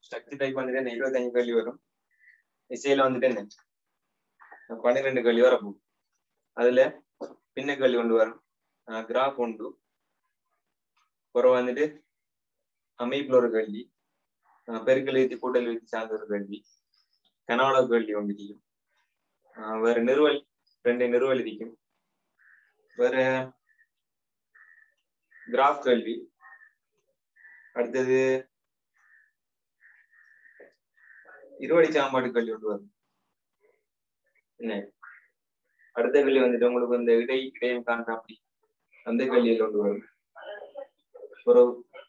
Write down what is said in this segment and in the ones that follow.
Structure type வந்துட்டு என்ன இருபத்தஞ்சு கேள்வி வரும் இசையில வந்துட்டு என்ன பன்னிரெண்டு கேள்வி வரப்போகும் அதுல பின்ன கேள்வி கொண்டு வரும் கிராஃப் உண்டு பிறகு வந்துட்டு அமைப்புல ஒரு கேள்வி ஆஹ் பெருக்கல் எழுதி கூட்டல் எழுதி சார்ந்த ஒரு கேள்வி கனவள கேள்வி ஒன்று இருக்கும் ஆஹ் வேற நிறுவல் ரெண்டு நிறுவல் இருக்கும் வேற கிராஃப் கேள்வி அடுத்தது இருவடி சாம்பாடு கேள்வி ஒன்று வரும் என்ன அடுத்த கேள்வி வந்துட்டு உங்களுக்கு இந்த இடை இடையம் காண்ற அப்படி அந்த கேள்வியில் ஒன்று வரும் ஒரு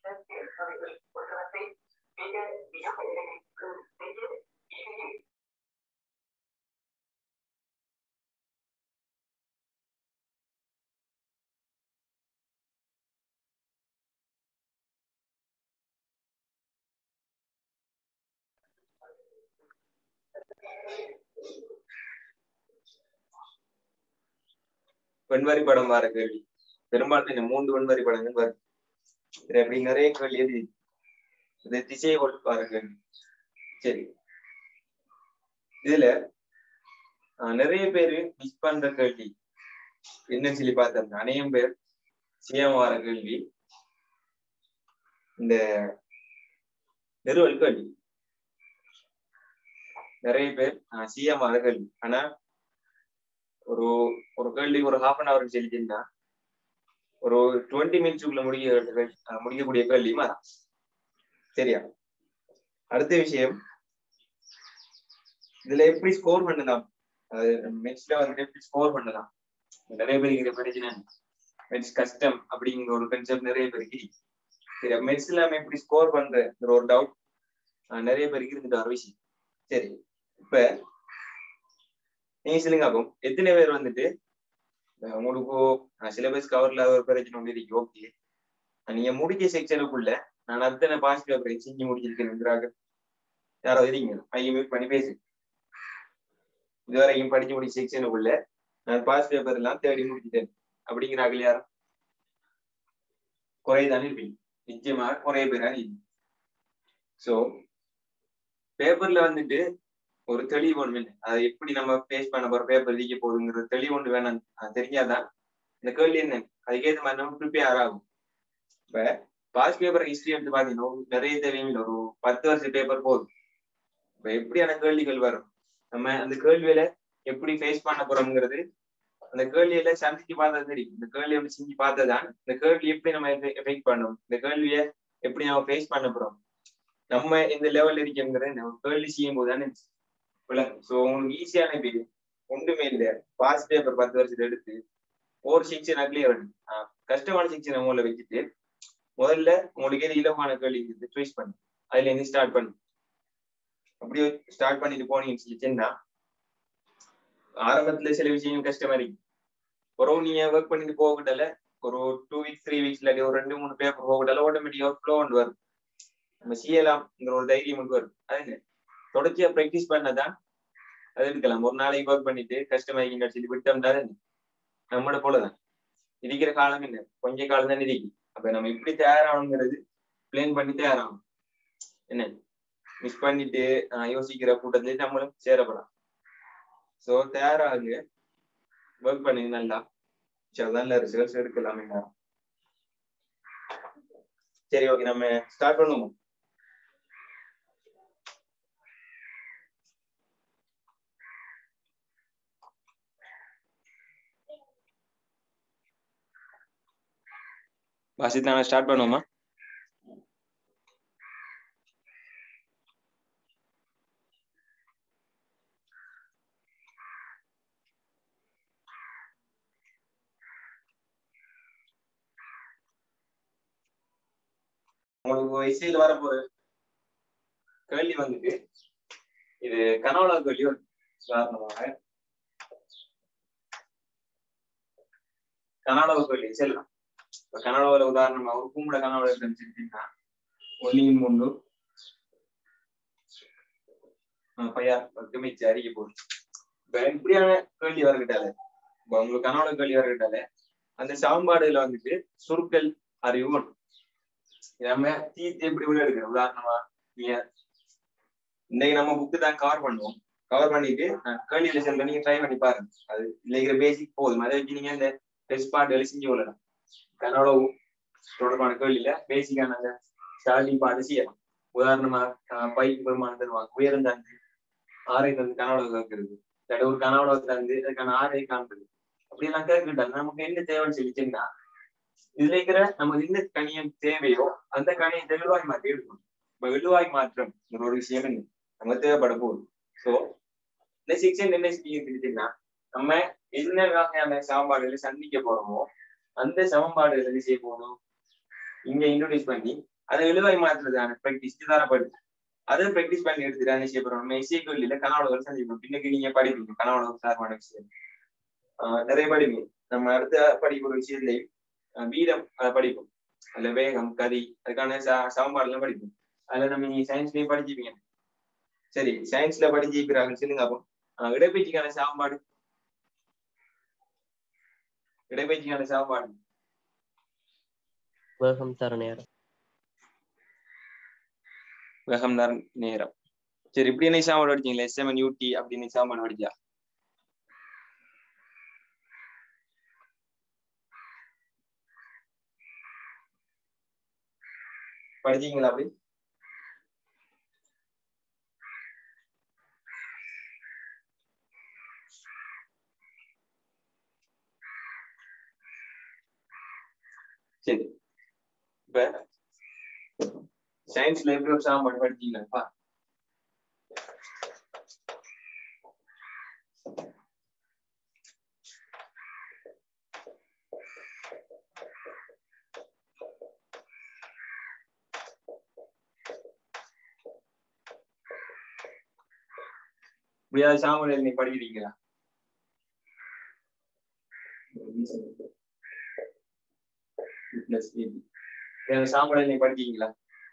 வெண்வரி படம் வர கேள்வி பெரும்பாலும் இந்த மூன்று வெண்வரி படங்கள் வரும் இதுல அப்படி நிறைய கேள்வி எழுதி இந்த திசையை கொண்டு வர கேள்வி சரி இதுல ஆஹ், நிறைய பேரு மிஸ் பண்ற கேள்வி என்னன்னு சொல்லி பார்த்தோம்னா அநேகம் பேர் சிஎம் வர கேள்வி இந்த நிறுவல் கேள்வி நிறைய பேர் சிஎம் வர கேள்வி ஆனா ஒரு ஒரு கேள்வி ஒரு ஹாஃப் அன் ஹவர் சொல்லிட்டீங்கன்னா ஒரு டுவெண்ட்டி மினிட்ஸுக்குள்ள முடிய அஹ் முடிக்கக்கூடிய கேள்வி மாறாம் சரியா அடுத்த விஷயம் இதுல எப்படி ஸ்கோர் பண்ணலாம் அது மெட்ஸ்ல வந்து எப்படி ஸ்கோர் பண்ணலாம் நிறைய பேருக்கு இது பிரச்சனை மெட்ஸ் கஷ்டம் அப்படிங்கிற ஒரு கன்செப்ட் நிறைய பேருக்கு இருக்கு. சரி மெட்ஸ்ல நம்ம எப்படி ஸ்கோர் பண்றங்கிற ஒரு டவுட் நிறைய பேருக்கு இருந்துட்டு ஒரு விஷயம் சரி இப்ப நீங்க சொல்லுங்க அப்போ எத்தனை பேர் வந்துட்டு அஹ் உங்களுக்கு சிலபஸ் கவர்ல ஒரு பிரச்சனை ஒன்று இருக்கு ஓகே நீங்க முடிக்க செக்ஷனுக்குள்ள நான் அத்தனை பாஸ் பேப்பரை செஞ்சு முடிச்சிருக்கேன் யாரோ இருக்கீங்க ஐயம் மியூட் பண்ணி பேசு இதுவரைக்கும் படிச்சு முடிச்ச செக்ஷனுக்குள்ள நான் பாஸ் பேப்பர் எல்லாம் தேடி முடிச்சிட்டேன் அப்படிங்கிறார்கள் யாரும் குறைதானே இருப்பீங்க நிச்சயமாக குறைய பேரா நீ சோ பேப்பர்ல வந்துட்டு ஒரு தெளிவு ஒன்று வேணும் அதை எப்படி நம்ம ஃபேஸ் பண்ண போற பேப்பர் எழுதிக்க போகுதுங்கிற தெளிவு ஒன்று வேணும் அது தெரிஞ்சாதான் இந்த கேள்வி என்ன அதுக்கேற்ற மாதிரி நம்ம ப்ரிப்பேர் ஆகும் இப்ப பாஸ் பேப்பர் ஹிஸ்டரி எடுத்து பாத்தீங்கன்னா நிறைய தேவையில்லை ஒரு பத்து வருஷம் பேப்பர் போதும் இப்ப எப்படியான கேள்விகள் வரும் நம்ம அந்த கேள்வியில எப்படி ஃபேஸ் பண்ண போறோம்ங்கிறது அந்த கேள்வியில சந்திச்சு பார்த்தா தெரியும் இந்த கேள்வி எப்படி செஞ்சு பார்த்ததான் இந்த கேள்வி எப்படி நம்ம எஃபெக்ட் பண்ணணும் இந்த கேள்வியை எப்படி நம்ம ஃபேஸ் பண்ண போறோம் நம்ம இந்த லெவல் இருக்கோங்கிறத நம்ம கேள்வி செய்யும் போது தானே விளங்கும் ஸோ உங்களுக்கு ஈஸியான பேரு ஒன்றுமே இல்லை பாஸ் பேப்பர் பத்து வருஷத்தை எடுத்து ஒரு செக்ஷன் அக்லியே வேணும் கஷ்டமான செக்ஷன் முதல்ல வச்சுட்டு முதல்ல உங்களுக்கு எது இலவான கேள்வி சூஸ் பண்ணு அதுல இருந்து ஸ்டார்ட் பண்ணு அப்படியே ஸ்டார்ட் பண்ணிட்டு போனீங்கன்னு சொல்லிச்சுன்னா ஆரம்பத்துல சில விஷயங்கள் கஷ்டமா இருக்கு ஒரு நீங்க ஒர்க் பண்ணிட்டு போகட்டல ஒரு டூ வீக்ஸ் த்ரீ வீக்ஸ் இல்லாட்டி ஒரு ரெண்டு மூணு பேப்பர் போகட்டல ஆட்டோமேட்டிக்கா ஃப்ளோ கொண்டு வரும் நம்ம செய்யலாம்ங்கிற ஒரு தைரியம் கொண்டு வரும் அது தொடர்ச்சியா ப்ராக்டிஸ் பண்ணதான் அது எடுக்கலாம் ஒரு நாளைக்கு ஒர்க் பண்ணிட்டு கஷ்டமா இருக்கீங்க சொல்லி விட்டோம்னா நம்மளோட போலதான் இருக்கிற காலம் என்ன கொஞ்ச காலம் தான் இருக்கு அப்ப நம்ம எப்படி தயாராகணுங்கிறது பிளான் பண்ணி தயாராகணும் என்ன மிஸ் பண்ணிட்டு யோசிக்கிற கூட்டத்திலே நம்மளும் சேரப்படலாம் சோ தயாராக ஒர்க் பண்ணுங்க நல்லா நல்ல ரிசல்ட்ஸ் எடுக்கலாம் சரி ஓகே நம்ம ஸ்டார்ட் பண்ணுவோம் வாசித் நான் ஸ்டார்ட் பண்ணுவோமா உங்களுக்கு இசையில் வரப்போற கேள்வி வந்துட்டு இது கனவுலா கேள்வி ஒரு உதாரணமாக கனவுலா கேள்வி செல்லாம் இப்ப கனடாவில உதாரணமா ஒரு கும்பட கனவுல இருந்துச்சுன்னா ஒன்னியும் மூணு பையா மிச்ச அறிக்கை போகுது இப்ப இப்படியான கேள்வி வரக்கிட்டால இப்ப உங்களுக்கு கனவுல கேள்வி வரக்கிட்டால அந்த சாம்பாடுல வந்துட்டு சுருக்கல் அறிவு நம்ம தீர்த்து எப்படி உள்ள எடுக்கிற உதாரணமா நீங்க இன்னைக்கு நம்ம புக்கு தான் கவர் பண்ணுவோம் கவர் பண்ணிட்டு கேள்வி லெசன்ல நீங்க ட்ரை பண்ணி பாருங்க அது இல்லைங்கிற பேசிக் போதும் அதை வச்சு நீங்க இந்த டெஸ்ட் பார்ட் எழுதி செஞ்சு கொள்ளலாம் கன்னட தொடர்பான கேள்வியில பேசிக்கான அந்த ஸ்டார்டிங் பார்ட் செய்யலாம் உதாரணமா பைக் பெருமானம் தருவாங்க உயரம் தந்து ஆரை தந்து கனவுல கேட்கறது இல்லாட்டி ஒரு கனவுல தந்து அதுக்கான ஆரை காண்றது அப்படியெல்லாம் கேட்கிட்டாங்க நமக்கு என்ன தேவைன்னு சொல்லிச்சுன்னா இதுல இருக்கிற நமக்கு என்ன கணியம் தேவையோ அந்த கணியை தெளிவாய் மாற்றி எடுக்கணும் இப்ப வெளுவாய் மாற்றம் ஒரு விஷயம் என்ன நம்ம தேவைப்பட போகுது ஸோ இந்த சிக்ஷன் என்ன சொல்லிச்சுன்னா நம்ம என்ன வகையான சமன்பாடுகளை சந்திக்க போறோமோ அந்த சமன்பாடுகளை என்ன செய்ய போகணும் இங்க இன்ட்ரோடியூஸ் பண்ணி அதை எழுவாய் மாற்றுறதான ப்ராக்டிஸ் தரப்படுது அதை ப்ராக்டிஸ் பண்ணி எடுத்துட்டு என்ன செய்ய போறோம் நம்ம இசைக்கொல்லியில கனவுகள் சந்திப்போம் பின்னுக்கு நீங்க படிப்பீங்க கனவுகள் சார்பான விஷயம் ஆஹ் நிறைய படிப்பீங்க நம்ம அடுத்த படிக்கிற விஷயத்திலையும் வீரம் அதை படிப்போம் அதுல வேகம் கதி அதுக்கான சமன்பாடு எல்லாம் படிப்போம் அதுல நம்ம நீங்க சயின்ஸ்லயும் படிச்சிருப்பீங்க சரி சயின்ஸ்ல படிச்சிருக்கிறாங்க சொல்லுங்க அப்போ இடப்பெயர்ச்சிக்கான சமன்பாடு இடப்பெயர்ச்சிக்கான சமன்பாடு வேகம் தர நேரம் வேகம் தர நேரம் சரி இப்படி என்ன சாமான் படிச்சீங்களா எஸ்எம்என் யூடி அப்படின்னு சாமான் படிச்சா படிச்சீங்களா அப்படி சரி இப்ப சயின்ஸ்ல எப்படி ஒரு சாமான் படிச்சீங்களாப்பா இப்படியாவது சாமான் நீ படிக்கிறீங்களா சாமான் நீ படிக்கிறீங்களா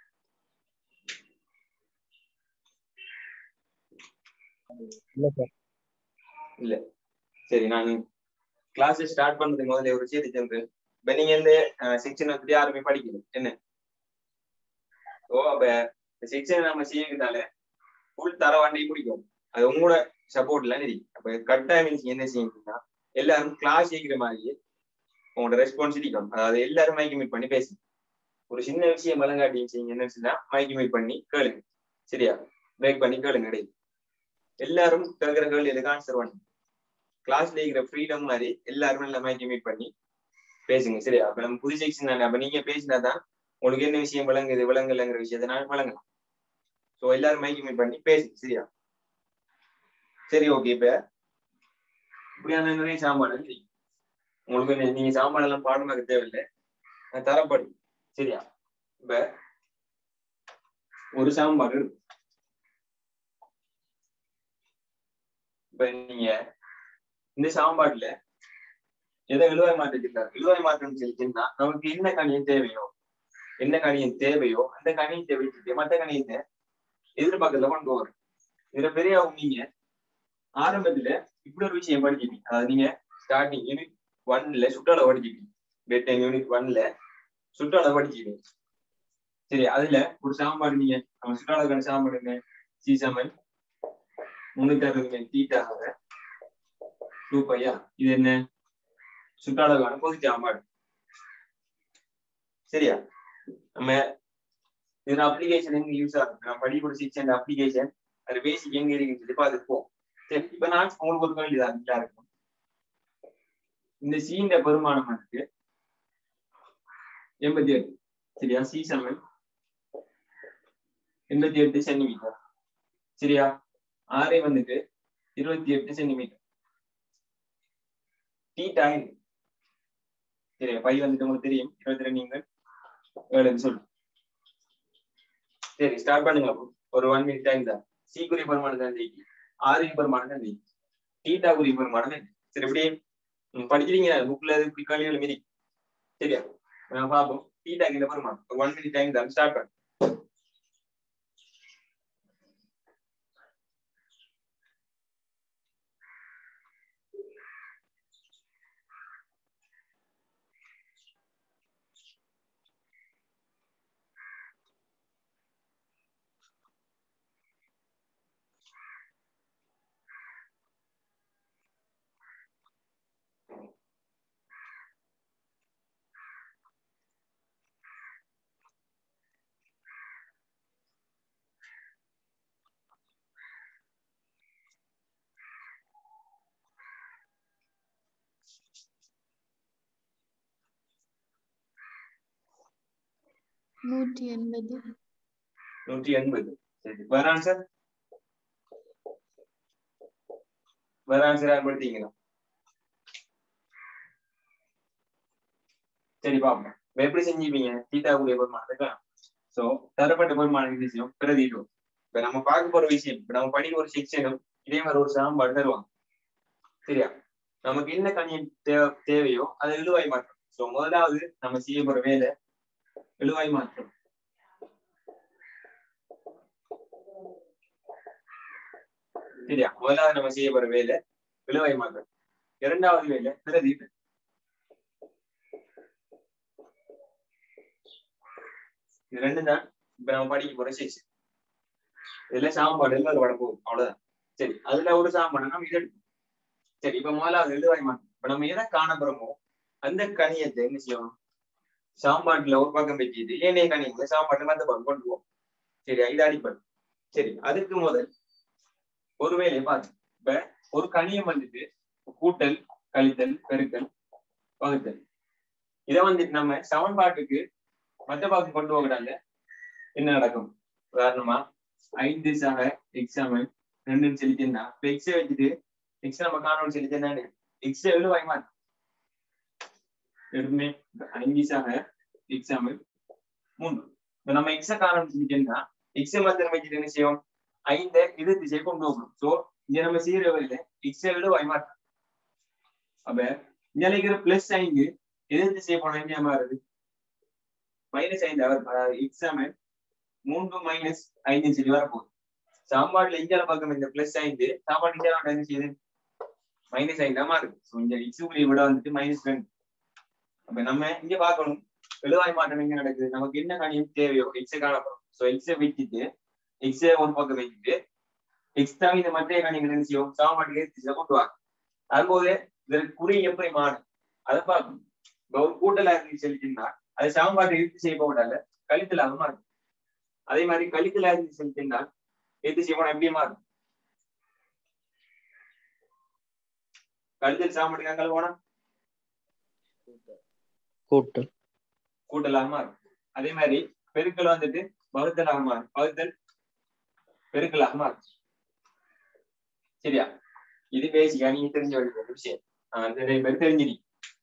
இல்ல சார் இல்ல சரி நான் கிளாஸ் ஸ்டார்ட் பண்றதுக்கு முதல்ல ஒரு விஷயத்தை சொல்றேன் இப்ப நீங்க இந்த செக்ஷன் வந்துட்டு யாருமே படிக்கல என்ன ஓ அப்ப செக்ஷன் நம்ம செய்யறதால ஃபுல் தர வண்டி பிடிக்கும் அது உங்களோட சப்போர்ட்ல நிதி அப்ப கட்டாயம் நீங்க என்ன செய்யணும்னா எல்லாரும் கிளாஸ் கேட்கிற மாதிரி உங்களோட ரெஸ்பான்ஸ் இருக்கணும் அதாவது எல்லாரும் மைக்கு மீட் பண்ணி பேசுங்க ஒரு சின்ன விஷயம் மலங்காட்டியும் செய்யுங்க என்ன சொன்னா மைக்கு மீட் பண்ணி கேளுங்க சரியா பிரேக் பண்ணி கேளுங்க இடையே எல்லாரும் கேட்கிற கேள்வி எதுக்கு ஆன்சர் பண்ணுங்க கிளாஸ்ல இருக்கிற ஃப்ரீடம் மாதிரி எல்லாரும் நல்லா மைக்கு மீட் பண்ணி பேசுங்க சரியா அப்ப நம்ம புது செக்ஷன் தானே அப்ப நீங்க பேசினாதான் உங்களுக்கு என்ன விஷயம் விளங்குது விளங்கலைங்கிற விஷயத்த நான் விளங்கலாம் ஸோ எல்லாரும் மைக்கு மீட் பண்ணி பேசுங்க சரியா சரி ஓகே இப்ப இப்படியான நிறைய சாம்பாடு உங்களுக்கு நீங்க சாம்பாடு எல்லாம் பாடமாக தேவையில்லை நான் தரப்படும் சரியா இப்ப ஒரு சாம்பாடு இருக்கு இப்ப நீங்க இந்த சாம்பாடுல எதை இழுவாய் மாற்றிருக்காரு இழுவாய் மாற்றம் செலுத்தினா நமக்கு என்ன கணியம் தேவையோ என்ன கணியம் தேவையோ அந்த கணியத்தை வச்சுட்டு மற்ற கணியத்தை எதிர்பார்க்கல கொண்டு வரும் இதுல பெரிய நீங்க ஆரம்பத்துல இப்படி ஒரு விஷயம் படிச்சிருப்பீங்க அதாவது நீங்க ஸ்டார்டிங் யூனிட் ஒன்ல சுற்றால படிச்சிருப்பீங்க பெட் யூனிட் ஒன்ல சுற்றால படிச்சிருப்பீங்க சரி அதுல ஒரு சாம்பாடு நீங்க நம்ம சுற்றாலக்கான சாம்பாடு என்ன சீசமன் முன்னூத்தி அறுபது தீட்டாக டூ பையா இது என்ன சுற்றாலக்கான பொது சாம்பாடு சரியா நம்ம இதுல அப்ளிகேஷன் எங்க யூஸ் ஆகும் நம்ம படிக்கூட சிக்ஸ் அப்ளிகேஷன் அது பேசிக் எங்க இருக்குன்னு சொல்லி பார்த்துப்போம் சரி இப்ப நான் உங்களுக்கு ஒரு கேள்வி தான் இருக்கும் இந்த சீண்ட பெருமானம் இருக்கு எண்பத்தி எட்டு சரியா சி சமன் எண்பத்தி எட்டு சென்டிமீட்டர் சரியா ஆரை வந்துட்டு இருபத்தி எட்டு சென்டிமீட்டர் டீட்டா சரியா பை வந்துட்டு உங்களுக்கு தெரியும் இருபத்தி ரெண்டு நீங்கள் ஏழுன்னு சொல்லு சரி ஸ்டார்ட் பண்ணுங்க ஒரு ஒன் மினிட் டைம் தான் சி குறி பெருமானம் தான் ஜெயிக்கு ஆறு பெருமானம் தான் ஜெயிக்கு டீட்டா குறி பெருமானம் தான் சரி எப்படி படிக்கிறீங்க புக்ல இப்படி கழிவுகள் மீறி சரியா நான் பார்ப்போம் டீட்டா கிட்ட பெருமானம் ஒரு ஒன் மினிட் டைம் தான் ஸ்டார்ட் பண்ணு நூற்றி எண்பது நூற்றி எண்பது சரி வேற ஆன்சர் வேற ஆன்சர் யார் படுத்தீங்களா சரி பாப்போம் இப்ப எப்படி செஞ்சுப்பீங்க தீட்டா கூடிய பெருமானத்துக்கு சோ தரப்பட்ட பெருமான விஷயம் பிரதிடும் இப்ப நம்ம பார்க்க போற விஷயம் இப்ப நம்ம படிக்கிற ஒரு செக்ஷனும் இதே மாதிரி ஒரு சாம்பாடு தருவாங்க சரியா நமக்கு என்ன கணியம் தேவை தேவையோ அதை இழுவாய் மாற்றம் சோ முதலாவது நம்ம செய்ய போற வேலை இழுவாய் மாற்றம் சரியா முதலாவது நம்ம செய்ய போற வேலை இழுவாய் மாற்றம் இரண்டாவது வேலை பிரதீபம் இது ரெண்டு தான் இப்ப நம்ம படிக்க போற செக்ஷன் இதுல சாப்பாடு எல்லாம் வர போகுது அவ்வளவுதான் சரி அதுல ஒரு சாப்பாடு நம்ம இது எடுப்போம் சரி இப்ப முதலாவது எழுதுவாய் மாட்டோம் இப்ப நம்ம எதை காண போறோமோ அந்த கணியத்தை என்ன செய்யணும் சாம்பாட்டுல ஒரு பக்கம் வச்சுட்டு ஏனைய கணியங்களை சாம்பாட்டுல மத்த பக்கம் கொண்டு போவோம் சரியா இது அடிப்படை சரி அதுக்கு முதல் ஒரு வேலையை பார்த்து இப்ப ஒரு கணியம் வந்துட்டு கூட்டல் கழித்தல் பெருக்கல் வகுத்தல் இதை வந்துட்டு நம்ம சமன்பாட்டுக்கு மத்த பக்கம் கொண்டு போகிறாங்க என்ன நடக்கும் உதாரணமா ஐந்து சக எக்ஸாம்பிள் ரெண்டுன்னு சொல்லிட்டேன்னா இப்ப எக்ஸை வச்சுட்டு எக்ஸ் நம்ம காணணும்னு சொல்லிட்டேன்னா எக்ஸ் எழுவாய் மாட்டோம் எடுமே அஞ்சு சக எக்ஸாம்பிள் மூணு இப்ப நம்ம எக்ஸ காணணும்னு சொல்லிட்டேன்னா எக்ஸை மாத்திரம் வச்சுட்டு என்ன செய்வோம் ஐந்தை இது திசை கொண்டு போகணும் சோ இங்க நம்ம செய்யற வழியில எக்ஸ் எழுவாய் மாட்டோம் அப்ப இங்க இருக்கிற பிளஸ் ஐந்து எதிர் திசை போன என்ன மாறுது மைனஸ் ஐந்து அவர் எக்ஸாம்பிள் மூன்று மைனஸ் ஐந்து சொல்லி வரப்போகுது சாப்பாடுல இஞ்சால பக்கம் இந்த பிளஸ் ஐந்து சாப்பாடு இஞ்சால என்ன செய்யுது மைனஸ் ஐந்து தான் மாறுது ஸோ இந்த எக்ஸுக்குரிய விட வந்துட்டு மைனஸ் ரெண்டு அப்ப நம்ம இங்க பார்க்கணும் எழுவாய் மாற்றம் எங்க நடக்குது நமக்கு என்ன கணியம் தேவையோ எக்ஸை காணப்படும் ஸோ எக்ஸை வச்சுட்டு எக்ஸை ஒரு பக்கம் வச்சுட்டு எக்ஸ் தான் இந்த மற்ற கணியங்கள் என்ன செய்யும் சாப்பாட்டுக்கு திசை கொண்டு வாங்க அதுபோது இதற்கு குறி எப்படி மாறும் அதை பார்க்கணும் இப்போ ஒரு கூட்டலா இருந்து சொல்லிட்டீங்கன்னா அது சாம்பாட்டை இழுத்து செய்ய போகல கழித்தலாக மாறும் அதே மாதிரி கழித்தலா இருந்து சொல்லிட்டீங்கன்னா எது செய்யணும் எப்படி மாறும் கழித்தல் சாப்பாட்டுக்கு அங்கே போனா கூட்டல் கூட்டலாக மாறும் அதே மாதிரி பெருக்கல் வந்துட்டு வகுத்தலாக மாறும் வகுத்தல் பெருக்கலாக மாறும் சரியா இது பேசிக்கா நீங்க தெரிஞ்ச ஒரு விஷயம் ஆஹ் நிறைய பேர் தெரிஞ்சிருக்கீங்க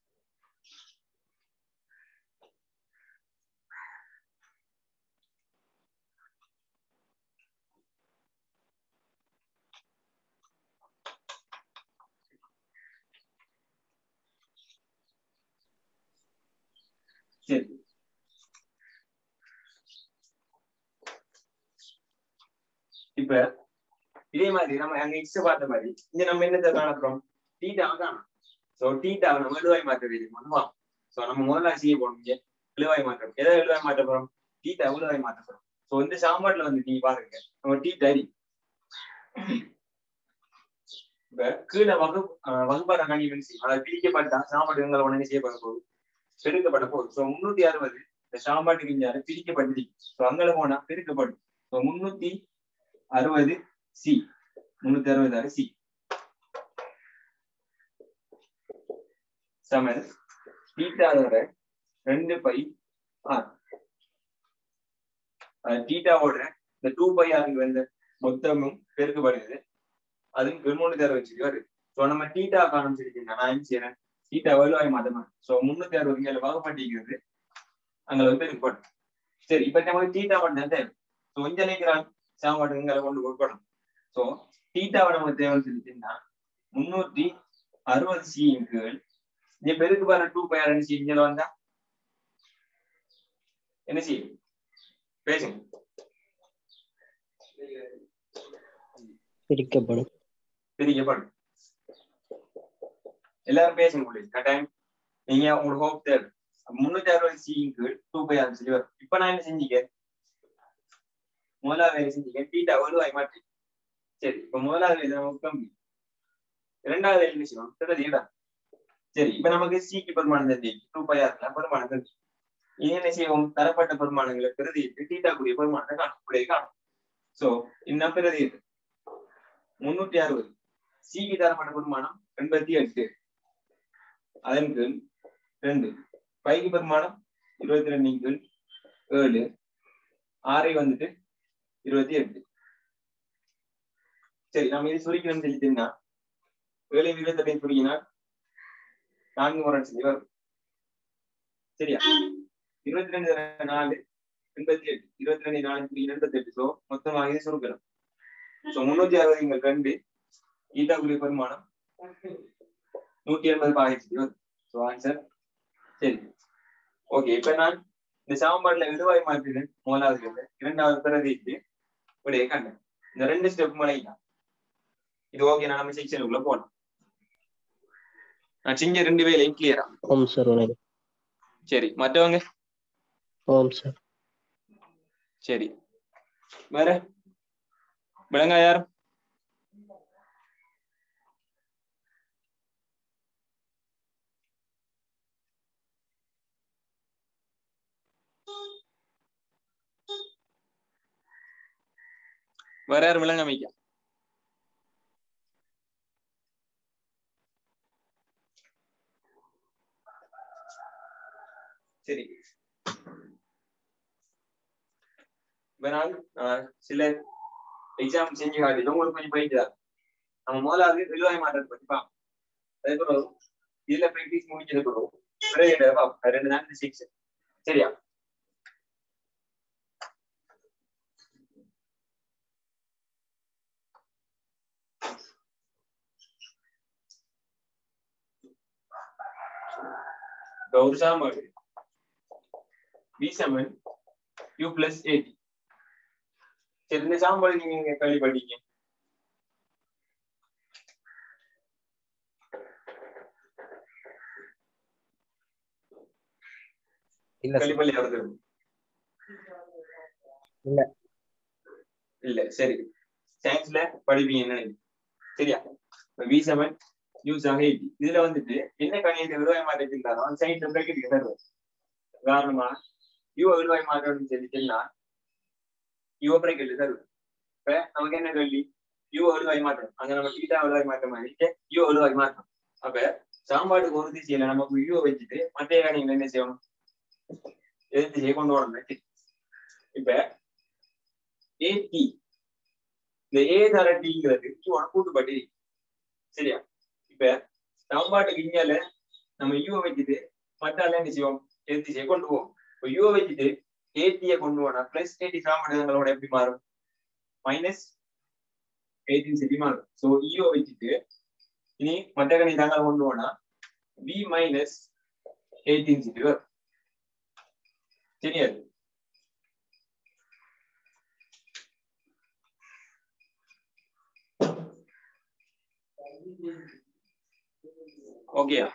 சரி இப்ப இதே மாதிரி நம்ம அங்க எக்ஸ் பார்த்த மாதிரி இங்க நம்ம என்னத்தை காணப்போம் டீட்டாவை காணும் சோ டீட்டாவை நம்ம எழுவாய் மாற்ற வேண்டிய பண்ணுவோம் சோ நம்ம முதல்ல செய்ய போகணும் இங்க எழுவாய் மாற்றம் எதை எழுவாய் மாற்ற போறோம் டீட்டா எழுவாய் மாற்ற போறோம் சோ இந்த சாம்பாட்ல வந்து நீ பாருங்க நம்ம டீட்டா அடி இப்ப கீழே வகு வகுப்பார கணி செய்யும் அதாவது பிரிக்கப்பட்டா சாம்பாட்டு எங்களை உடனே செய்யப்பட போகுது பெருக்கப்பட போகுது சோ முன்னூத்தி அறுபது இந்த சாம்பாட்டுக்கு இங்க பிரிக்கப்பட்டிருக்கு சோ அங்கே போனா பெருக்கப்படும் சோ முன்னூத்தி அறுபது சி முன்னூத்தி அறுபது ஆறு சி சமன் டீட்டாவோட ரெண்டு பை ஆர் டீட்டாவோட இந்த டூ பை ஆருக்கு வந்த மொத்தமும் பெருக்கப்படுது அதுவும் முன்னூத்தி அறுபது சொல்லி வருது ஸோ நம்ம டீட்டா காரணம் சொல்லிட்டீங்கன்னா நான் என்ன செய்யறேன் டீட்டா வலுவாய் மாத்தமா ஸோ முன்னூத்தி அறுபது மேல வகுப்பட்டிருக்கிறது அங்க வந்து பெருக்கப்படும் சரி இப்ப நமக்கு டீட்டா மட்டும் தேவை ஸோ இங்க நினைக்கிறான் சாப்பாடுங்களை கொண்டு கொடுக்கணும் ஸோ டீட்டாவை நமக்கு தேவைன்னு சொல்லிட்டீங்கன்னா முன்னூத்தி அறுபது சியின் கீழ் இங்க பெருக்கு பாரு டூ பை ஆர் சி இங்க வந்தா என்ன செய்யும் பேசுங்க பிரிக்கப்படும் பிரிக்கப்படும் எல்லாரும் பேசுங்க முடியும் கட்டாயம் நீங்க உங்களுக்கு ஹோப் தேவை முன்னூத்தி அறுபது சியின் கீழ் டூ பை ஆர் சொல்லி வரும் இப்ப நான் என்ன செஞ்சீங்க முதலாவது வேலை செஞ்சீங்க டீட்டா வலுவாய் மாற்றி சரி இப்ப முதலாவது வேலை நமக்கு கம்மி இரண்டாவது வேலை என்ன செய்வோம் பிரதிடா சரி இப்ப நமக்கு சிக்கு பெருமானம் தந்தி டூ பை ஆர்ல பெருமானம் தந்தி இது என்ன செய்வோம் தரப்பட்ட பெருமானங்களை பிரதியிட்டு டீட்டா கூடிய பெருமானத்தை காணும் இப்படியே காணும் சோ இந்த பிரதியிட்டு முன்னூத்தி அறுபது சிக்கு தரப்பட்ட பெருமானம் எண்பத்தி எட்டு அதன் கீழ் ரெண்டு பைக்கு பெருமானம் இருபத்தி ரெண்டின் கீழ் ஏழு ஆறை வந்துட்டு இருபத்தி எட்டு சரி நம்ம இது சுருக்கணும்னு சொல்லிட்டீங்கன்னா ஏழு இருபத்தெட்டு சுருக்கினா நான்கு முறை சொல்லி வரும் சரியா இருபத்தி ரெண்டு நாலு எண்பத்தி எட்டு இருபத்தி ரெண்டு நாலு புள்ளி எண்பத்தி எட்டு ஸோ மொத்தமாக இது சுருக்கணும் ஸோ முன்னூத்தி அறுபது இங்க ரெண்டு ஈட்டாக்குரிய பெருமானம் நூத்தி எண்பது பாகிச்சு வரும் ஸோ ஆன்சர் சரி ஓகே இப்ப நான் இந்த சாம்பார்ல விடுவாய் மாற்றினேன் முதலாவது கேள்வி. இரண்டாவது பிரதிக்கு விடையை கண்டேன் இந்த ரெண்டு ஸ்டெப் முறைதான் இது ஓகே நான் நம்ம செக்ஷனுக்குள்ள போனோம் நான் சிங்க ரெண்டு வேலையும் கிளியரா ஓம் சார் வணக்கம் சரி மற்றவங்க ஓம் சார் சரி வேற விளங்கா யாரும் வேற யாரும் விளங்க வைக்க சரி இப்ப நான் ஆஹ், சில எக்ஸாம் செஞ்சு காட்டிட்டு உங்களுக்கு கொஞ்சம் போயிட்டு நம்ம முதலாவது விழுவாய் மாற்றத்தை பத்தி பார்ப்போம் அதுக்கப்புறம் இதுல ப்ராக்டிஸ் முடிச்சது பிறகு பிறகு இதை பார்ப்போம். அது ரெண்டு தான் சிக்ஸ் சரியா இப்ப ஒரு சாம்பாடு பி செவன் யூ பிளஸ் எயிட்டி சரி இந்த சாம்பாடு நீங்க கேள்விப்பட்டீங்க இல்ல சார் கழிப்பள்ளி வருது இல்ல. இல்ல சரி சயின்ஸ்ல படிப்பீங்க நினைக்கிறேன் சரியா வி செவன் யூஸ் ஆக எயிட்டி இதுல வந்துட்டு என்ன கணியத்தை விடுவாய் மாற்றத்தில் இருந்தாலும் சயின்ஸ்ல பிரேக்கெட் தருவோம் உதாரணமா யூ விடுவாய் மாற்றம்னு சொல்லிட்டுன்னா யூ பிரேக்கெட் தருவோம் இப்ப நமக்கு என்ன கேள்வி யூ விடுவாய் மாற்றம் அங்க நம்ம டீட்டா விடுவாய் மாற்றம் மாதிரி யூ விடுவாய் மாற்றம் அப்ப சாம்பாட்டுக்கு ஒரு திசையில நமக்கு யூ வச்சுட்டு மற்ற கணியங்கள் என்ன செய்யணும் எதிர் திசையை கொண்டு வரணும் இப்ப ஏடி இந்த ஏ தர டிங்கிறது யூவோட கூட்டுப்பட்டி சரியா இப்ப சாம்பாட்டுக்கு இங்கால நம்ம யூ வச்சுட்டு மற்றால என்ன செய்வோம் எதிர் திசையை கொண்டு போவோம் இப்ப யூ வச்சுட்டு ஏடியை கொண்டு போனா பிளஸ் ஏடி சாம்பாடுகளோட எப்படி மாறும் மைனஸ் எயிட்டீன் சிட்டி மாறும் ஸோ ஈயோ வச்சுட்டு இனி மற்ற கணிதாங்க கொண்டு போனா பி மைனஸ் எயிட்டீன் சிட்டி வரும் தெரியாது ஓகேயா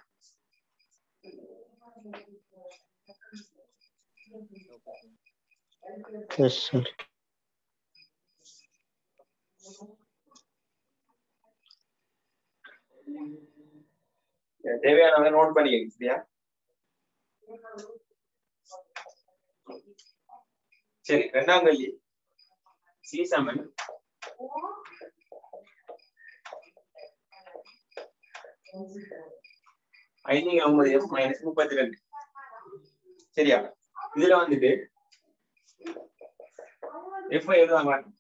எஸ் சார் தேவையானவங்க நோட் பண்ணிக்கங்க சரியா சரி ரெண்டாம் கல்வி சி சமன் ஐந்து ஒன்பது எஃப் மைனஸ் முப்பத்தி ரெண்டு சரியா இதுல வந்துட்டு எஃப் எழுத மாட்டோம்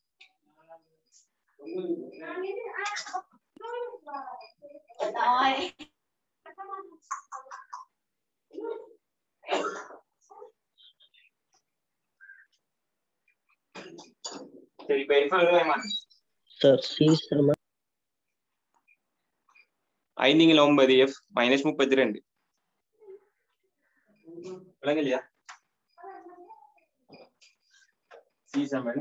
சரி இப்ப எஃப் எழுத மாட்டோம் சார் சி சம ஐந்துங்கில் ஒன்பது எஃப் மைனஸ் முப்பத்தி ரெண்டு விளங்கலையா சி சமன்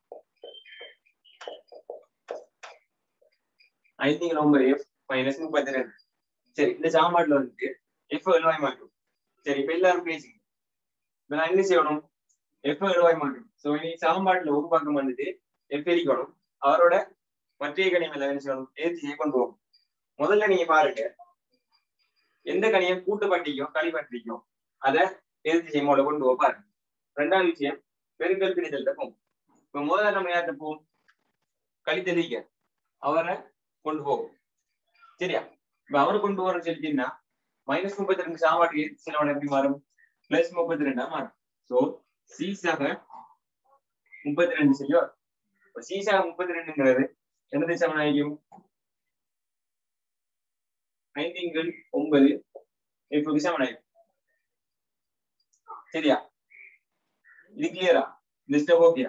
ஐந்துங்கில் ஒன்பது எஃப் மைனஸ் முப்பத்தி ரெண்டு சரி இந்த சாம்பாட்ல வந்துட்டு எஃப் எழுவாய் மாட்டோம் சரி இப்ப எல்லாரும் பேசுங்க இப்ப நான் என்ன செய்யணும் எஃப் எழுவாய் மாட்டோம் சோ இனி சாம்பாட்ல ஒரு பக்கம் வந்துட்டு எஃப் எரிக்கணும் அவரோட மற்ற கணியம் என்ன செய்யணும் ஏற்றி கொண்டு போகணும் முதல்ல நீங்க பாருங்க எந்த கணியம் கூட்டு பட்டிக்கும் களி பட்டிக்கும் அத எதிர்த்து செய்யமோட கொண்டு போ பாருங்க ரெண்டாவது விஷயம் பெருங்கல் பிடித்தல் போகும் இப்ப முதல்ல நம்ம யார்கிட்ட போவோம் களி தெரிவிக்க அவரை கொண்டு போகும் சரியா இப்ப அவரை கொண்டு போறோம்னு சொல்லிட்டீங்கன்னா மைனஸ் முப்பத்தி ரெண்டு சாப்பாட்டுக்கு செலவோட எப்படி மாறும் பிளஸ் முப்பத்தி ரெண்டா மாறும் சோ சீசாக முப்பத்தி ரெண்டு சரியா இப்ப சீசாக முப்பத்தி ரெண்டுங்கிறது என்னது சமனாகியும் ஐந்திங்கள் ஒன்பது இப்போது சமனாகியும் சரியா இது கிளியரா இந்த ஸ்டெப் ஓகேயா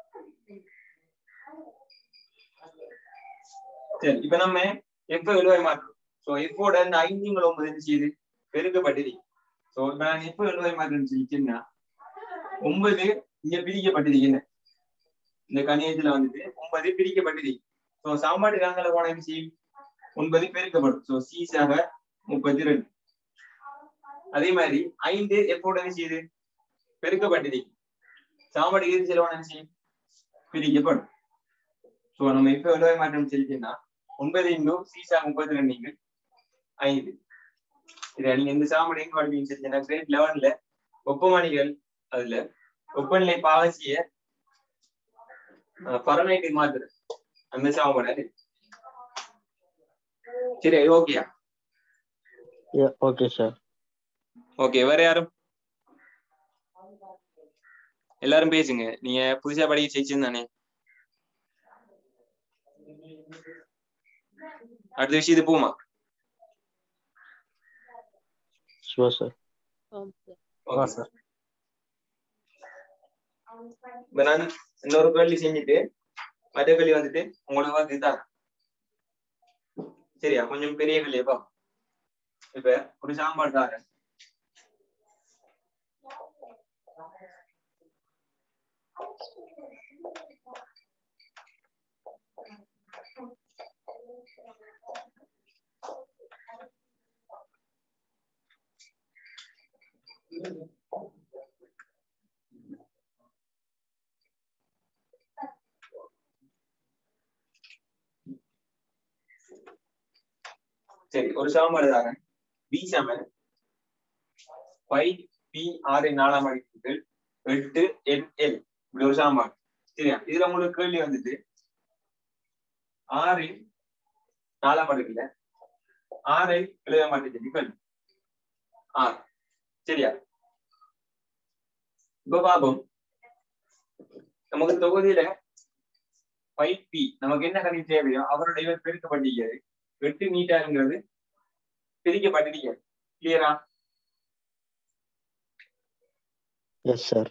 சரி இப்ப நம்ம எப்ப எழுவாய் மாற்றோம் சோ எப்போட இந்த ஐந்துங்கள் ஒன்பது என்ன செய்யுது பெருக்கப்பட்டது சோ இப்ப நான் எப்ப எழுவாய் மாற்றம் சொல்லிச்சேன்னா ஒன்பது இங்க பிரிக்கப்பட்டிருக்கேன் இந்த கணியத்துல வந்துட்டு ஒன்பது பிரிக்கப்பட்டது சோ சாம்பாட்டு காங்கல போன என்ன செய்யும் ஒன்பது பெருக்கப்படும் சோ சீசாக முப்பத்தி ரெண்டு அதே மாதிரி ஐந்து எப்போட என்ன செய்யுது பெருக்கப்பட்டது சாம்பாடு இறுதி செலவான என்ன செய்யும் பிரிக்கப்படும் சோ நம்ம இப்ப எழுவாய் மாற்றம் செலுத்தினா ஒன்பது இன்டு சீசா முப்பத்தி ரெண்டு இங்கு ஐந்து இதை நீங்க இந்த சாமடி எங்க வாழ்வீங்க செஞ்சா கிரேட் லெவன்ல ஒப்பமானிகள் அதுல ஒப்பநிலை பாவசிய பரநைட்டு மாத்திர அந்த சாமடி சரி ஓகேயா ஓகே சார் ஓகே வேற யாரும் எல்லாரும் பேசுங்க நீங்க புதுசா படிக்க ஜெயிச்சிருந்தானே அடுத்த விஷயத்து போமா ஷுவர் சார் ஓகே சார் இப்ப நான் இன்னொரு கேள்வி செஞ்சுட்டு மற்ற கேள்வி வந்துட்டு உங்களுக்கு வந்து இதுதான் சரியா கொஞ்சம் பெரிய கேள்வியப்பா இப்ப ஒரு சாம்பார் தாரேன் சரி ஒரு சாம்பார் தாரேன் பி சமன் ஃபைவ் பி ஆறு நாலாம் அடிப்புகள் எட்டு என் எல் இப்படி ஒரு சாம்பார் சரியா இதுல உங்களுக்கு கேள்வி வந்துட்டு ஆறு நாலாம் அடுக்குல ஆறை எழுத மாட்டேங்குது கேள்வி ஆறு சரியா இப்ப பாப்போம் நமக்கு தொகுதியில ஃபைவ் பி நமக்கு என்ன கணி தேவையோ அவருடைய பெருக்கப்பட்டிருக்கிறது எட்டு மீட்டருங்கிறது பிரிக்கப்பட்டிருக்கிறது கிளியரா எஸ் சார்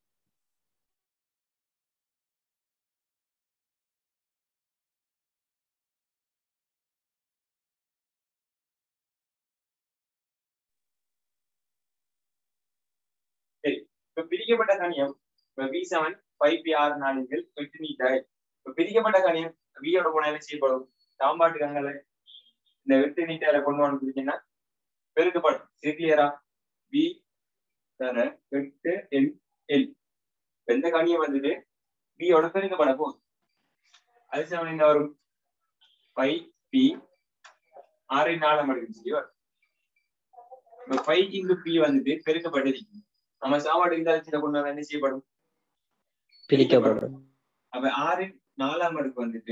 இப்ப பிரிக்கப்பட்ட கணியம் இப்ப வி செவன் ஃபைவ் பி ஆறு நாடுகள் எட்டு மீட்டர் இப்ப பிரிக்கப்பட்ட கணியம் வியோட போன என்ன செய்யப்படும் சாம்பாட்டு கங்களை இந்த எட்டு மீட்டரை கொண்டு வந்து பிடிச்சிங்கன்னா பெருக்கப்படும் இது கிளியரா வி தர எட்டு எல் எல் எந்த கணியம் வந்துட்டு வியோட பெருக்கப்பட போகுது அது செவன் என்ன வரும் ஃபைவ் பி ஆறு நாலாம் அடுக்கு வரும் இப்ப ஃபைவ் இங்கு பி வந்துட்டு பெருக்கப்பட்டிருக்கு நம்ம சாப்பாடு இந்த அரிசியில கொண்டு வந்தா என்ன செய்யப்படும் பிரிக்கப்படும் அப்ப ஆறு நாலாம் அடுக்கு வந்துட்டு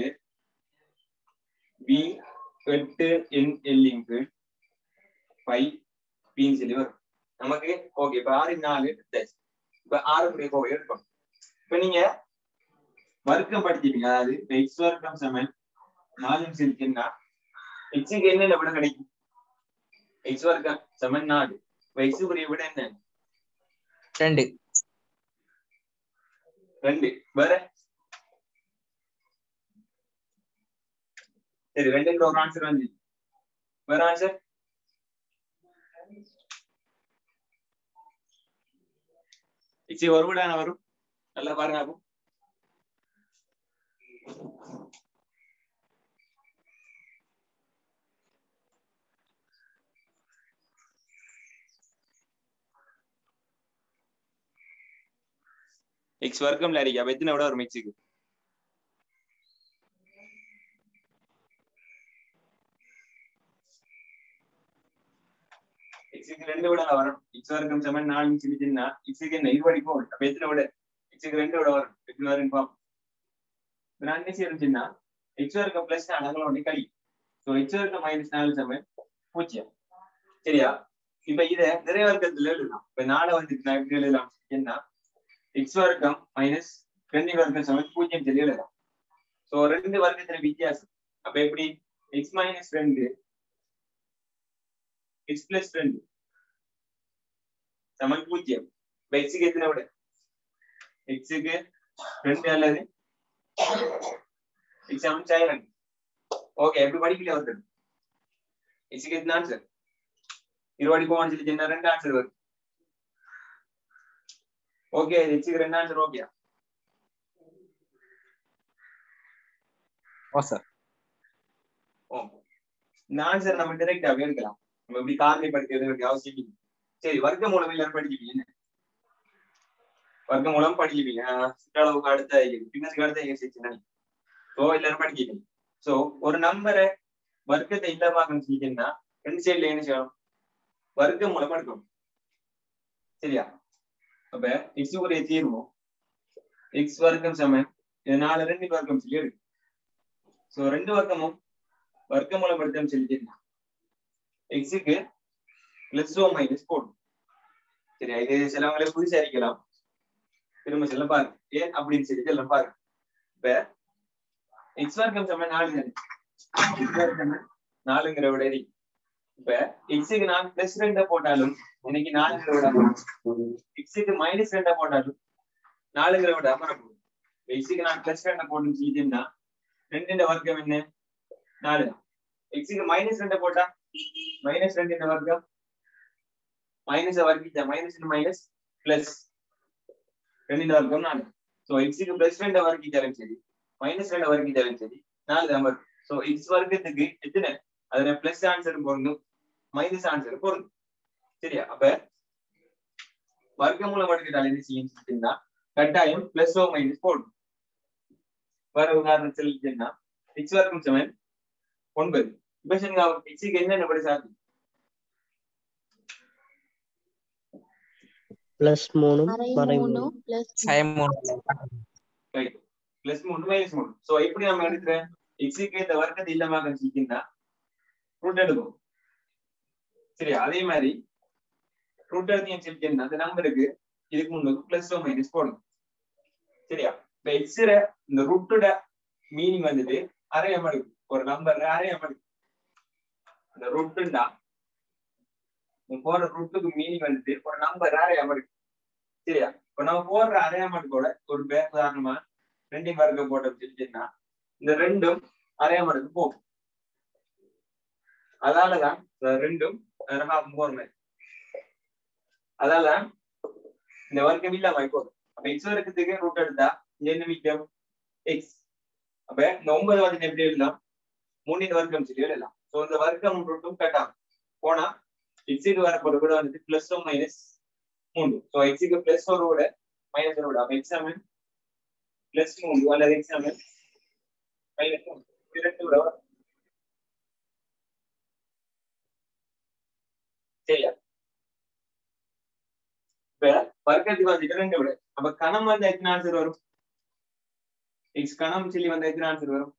பி எட்டு என் எல்லிங்கு ஃபைவ் பின்னு சொல்லி வரும் நமக்கு ஓகே இப்ப ஆறு நாலு எடுத்தாச்சு இப்ப ஆறு புரிய கோவை எடுக்கணும் இப்ப நீங்க வர்க்கம் படிச்சிட்டீங்க அதாவது இப்ப எக்ஸ் வர்க்கம் சமன் நாலு இருக்குன்னா எக்ஸுக்கு என்னென்ன விட கிடைக்கும் எக்ஸ் வர்க்கம் சமன் நாலு இப்ப எக்ஸு புரிய விட என்ன ரெண்டு ரெண்டு வேற சரி ரெண்டுங்கிற ஒரு ஆன்சர் வந்து வேற ஆன்சர் சரி ஒரு விட வரும் நல்லா பாருங்க அப்போ எக்ஸ் வர்க்கம்ல அடிக்க அப்ப எத்தனை விட வரும் எக்ஸுக்கு எக்ஸுக்கு ரெண்டு விட வரும் எக்ஸ் வர்க்கம் சமன் நாலு சின்ன எக்ஸுக்கு என்ன இது வரைக்கும் வரும் அப்ப எத்தனை விட எக்ஸுக்கு ரெண்டு விட வரும் எத்தனை வரும் பார்ப்போம் இப்ப நான் என்ன செய்யறேன்னா எக்ஸ் வர்க்கம் பிளஸ் நாலு ஒண்ணு கழி ஸோ எக்ஸ் வர்க்கம் மைனஸ் நாலு சமன் பூஜ்ஜியம் சரியா இப்ப இத நிறைய வர்க்கத்துல எழுதலாம் இப்ப நாளை வந்துட்டு நான் எப்படி எழுதலாம் என்ன எக்ஸ் வர்க்கம் மைனஸ் ரெண்டு வர்க்கம் சமன் பூஜ்ஜியம் சொல்லி எழுதலாம் சோ ரெண்டு வர்க்கத்துல வித்தியாசம் அப்ப எப்படி எக்ஸ் மைனஸ் ரெண்டு எக்ஸ் பிளஸ் ரெண்டு சமன் பூஜ்ஜியம் இப்ப எக்ஸுக்கு எத்தனை விட எக்ஸுக்கு ரெண்டு அல்லது எக்ஸ் சமன் சைவன் ஓகே எப்படி படிக்கல ஒருத்தர் எக்ஸுக்கு எத்தனை ஆன்சர் இருபடி போவான்னு சொல்லி சொன்னா ரெண்டு ஆன்சர் வருது ஓகே எக்ஸுக்கு ரெண்டு answer okay oh sir oh இந்த ஆன்சர் நம்ம டிரெக்டாவே எடுக்கலாம் நம்ம இப்படி காரணி படிக்கிறது வேண்டிய அவசியம் இல்லை சரி வர்க்க மூலம் எல்லாரும் படிக்கிறீங்க என்ன வர்க்க மூலம் படிக்கிறீங்க சிற்றளவுக்கு அடுத்த பின்னத்துக்கு அடுத்த எக்ஸசைஸ் ஸோ எல்லாரும் படிக்கிறீங்க ஸோ ஒரு நம்பரை வர்க்கத்தை இல்லாம சொல்லிட்டீங்கன்னா ரெண்டு சைட்ல என்ன செய்யணும் வர்க்க மூலம் எடுக்கணும் சரியா அப்ப எக்ஸ் உடைய தீர்வு எக்ஸ் வர்க்கம் சமன் இது நாலு ரெண்டு வர்க்கம் சொல்லி இருக்கு ஸோ ரெண்டு வர்க்கமும் வர்க்க மூலம் எடுத்தோம்னு சொல்லிட்டீங்கன்னா எக்ஸுக்கு பிளஸ் ஓ மைனஸ் போடும் சரியா இது சிலவங்களே புதுசா இருக்கலாம் திரும்ப செல்ல பாருங்க ஏன் அப்படின்னு சொல்லி எல்லாம் பாருங்க இப்ப எக்ஸ் வர்க்கம் சமன் நாலு தானே X வர்க்கம் நாலுங்கிற விட இருக்கு. இப்ப எக்ஸுக்கு நான் பிளஸ் ரெண்டா போட்டாலும் இன்னைக்கு நாலுங்கிற விட எக்ஸுக்கு மைனஸ் ரெண்டா போட்டாலும் நாலுங்கிற விட அமரப்போகுது எக்ஸுக்கு நான் பிளஸ் ரெண்டா போட்டுன்னு சொல்லிட்டேன்னா ரெண்டு வர்க்கம் என்ன நாலு தான் எக்ஸுக்கு மைனஸ் ரெண்டை போட்டா மைனஸ் ரெண்டு என்ன வர்க்கம் மைனஸ் வர்க்கிச்சா மைனஸ் மைனஸ் பிளஸ் ரெண்டு வர்க்கம் நாலு ஸோ எக்ஸுக்கு பிளஸ் ரெண்டு வர்க்கிச்சாலும் சரி மைனஸ் ரெண்டு வர்க்கிச்சாலும் சரி நாலு தான் வரும் ஸோ எக்ஸ் வர்க்கத்துக்கு எத்தனை அதுல பிளஸ் ஆன்சர் பொருந்தும் மைனஸ் ஆன்சர் பொருந்தும் சரியா அப்ப வர்க்க மூலம் எடுக்கிட்டால் என்ன செய்யும் சொல்லிட்டீங்கன்னா கட்டாயம் பிளஸ் ஓ மைனஸ் போடும் வர உதாரணம் சொல்லிட்டீங்கன்னா எக்ஸ் வர்க்கம் சமன் ஒன்பது இப்ப சொல்லுங்க எக்ஸுக்கு என்னென்ன படி சாத்தி பிளஸ் மூணு அரை மறை மூணு மூணு பிளஸ் சயம் மூணு பிளஸ் மூணு மைனஸ் மூணு சோ எப்படி நம்ம எடுக்கிறேன் எக்ஸுக்கு இந்த வர்க்கத்தை இல்லாம கழிச்சிக்கிட்டா ரூட் எடுக்கும் சரியா அதே மாதிரி ரூட் எடுத்தீங்கன்னு சொல்லிட்டீங்கன்னா அந்த நம்பருக்கு இதுக்கு முன்னுக்கு பிளஸ் ஓ மைனஸ் போடணும் சரியா இப்ப எக்ஸுட இந்த ரூட்டோட மீனிங் வந்துட்டு அரைய மடக்கு ஒரு நம்பர் அரைய மடக்கு இந்த ரூட்டுண்டா போற ரூட்டுக்கு மீனிங் வந்துட்டு ஒரு நம்பர் அரைய மடக்கு சரியா இப்ப நம்ம போடுற அரைய மடக்கோட ஒரு பேர் உதாரணமா ரெண்டையும் வர்க்கம் போட்டோம் சொல்லிட்டீங்கன்னா இந்த ரெண்டும் அரைய மடக்கு போகும் அதாலதான் இந்த ரெண்டும் போற மாதிரி அதால இந்த வர்க்கம் இல்லாம போதும் அப்ப எக்ஸ் வர்க்கத்துக்கு ரூட் எடுத்தா இங்க என்ன மிக்கம் எக்ஸ் அப்ப இந்த ஒன்பது வந்து எப்படி எழுதலாம் மூணின் வர்க்கம் சொல்லி எழுதலாம் சோ இந்த வர்க்கம் ரூட்டும் கட்டாம் போனா எக்ஸுக்கு வரப்போற கூட வந்துட்டு பிளஸ் ஓ மைனஸ் மூன்று சோ எக்ஸுக்கு பிளஸ் ஒரு விட மைனஸ் ஒரு விட அப்ப எக்ஸாமன் பிளஸ் மூன்று அல்லது எக்ஸாமன் மைனஸ் மூன்று இரண்டு விட வரும் சரியா இப்ப வர்க்கத்துக்கு வந்துட்டு ரெண்டு விட அப்ப கணம் வந்து எத்தனை ஆன்சர் வரும் எக்ஸ் கணம் சொல்லி வந்த எத்தனை ஆன்சர் வரும்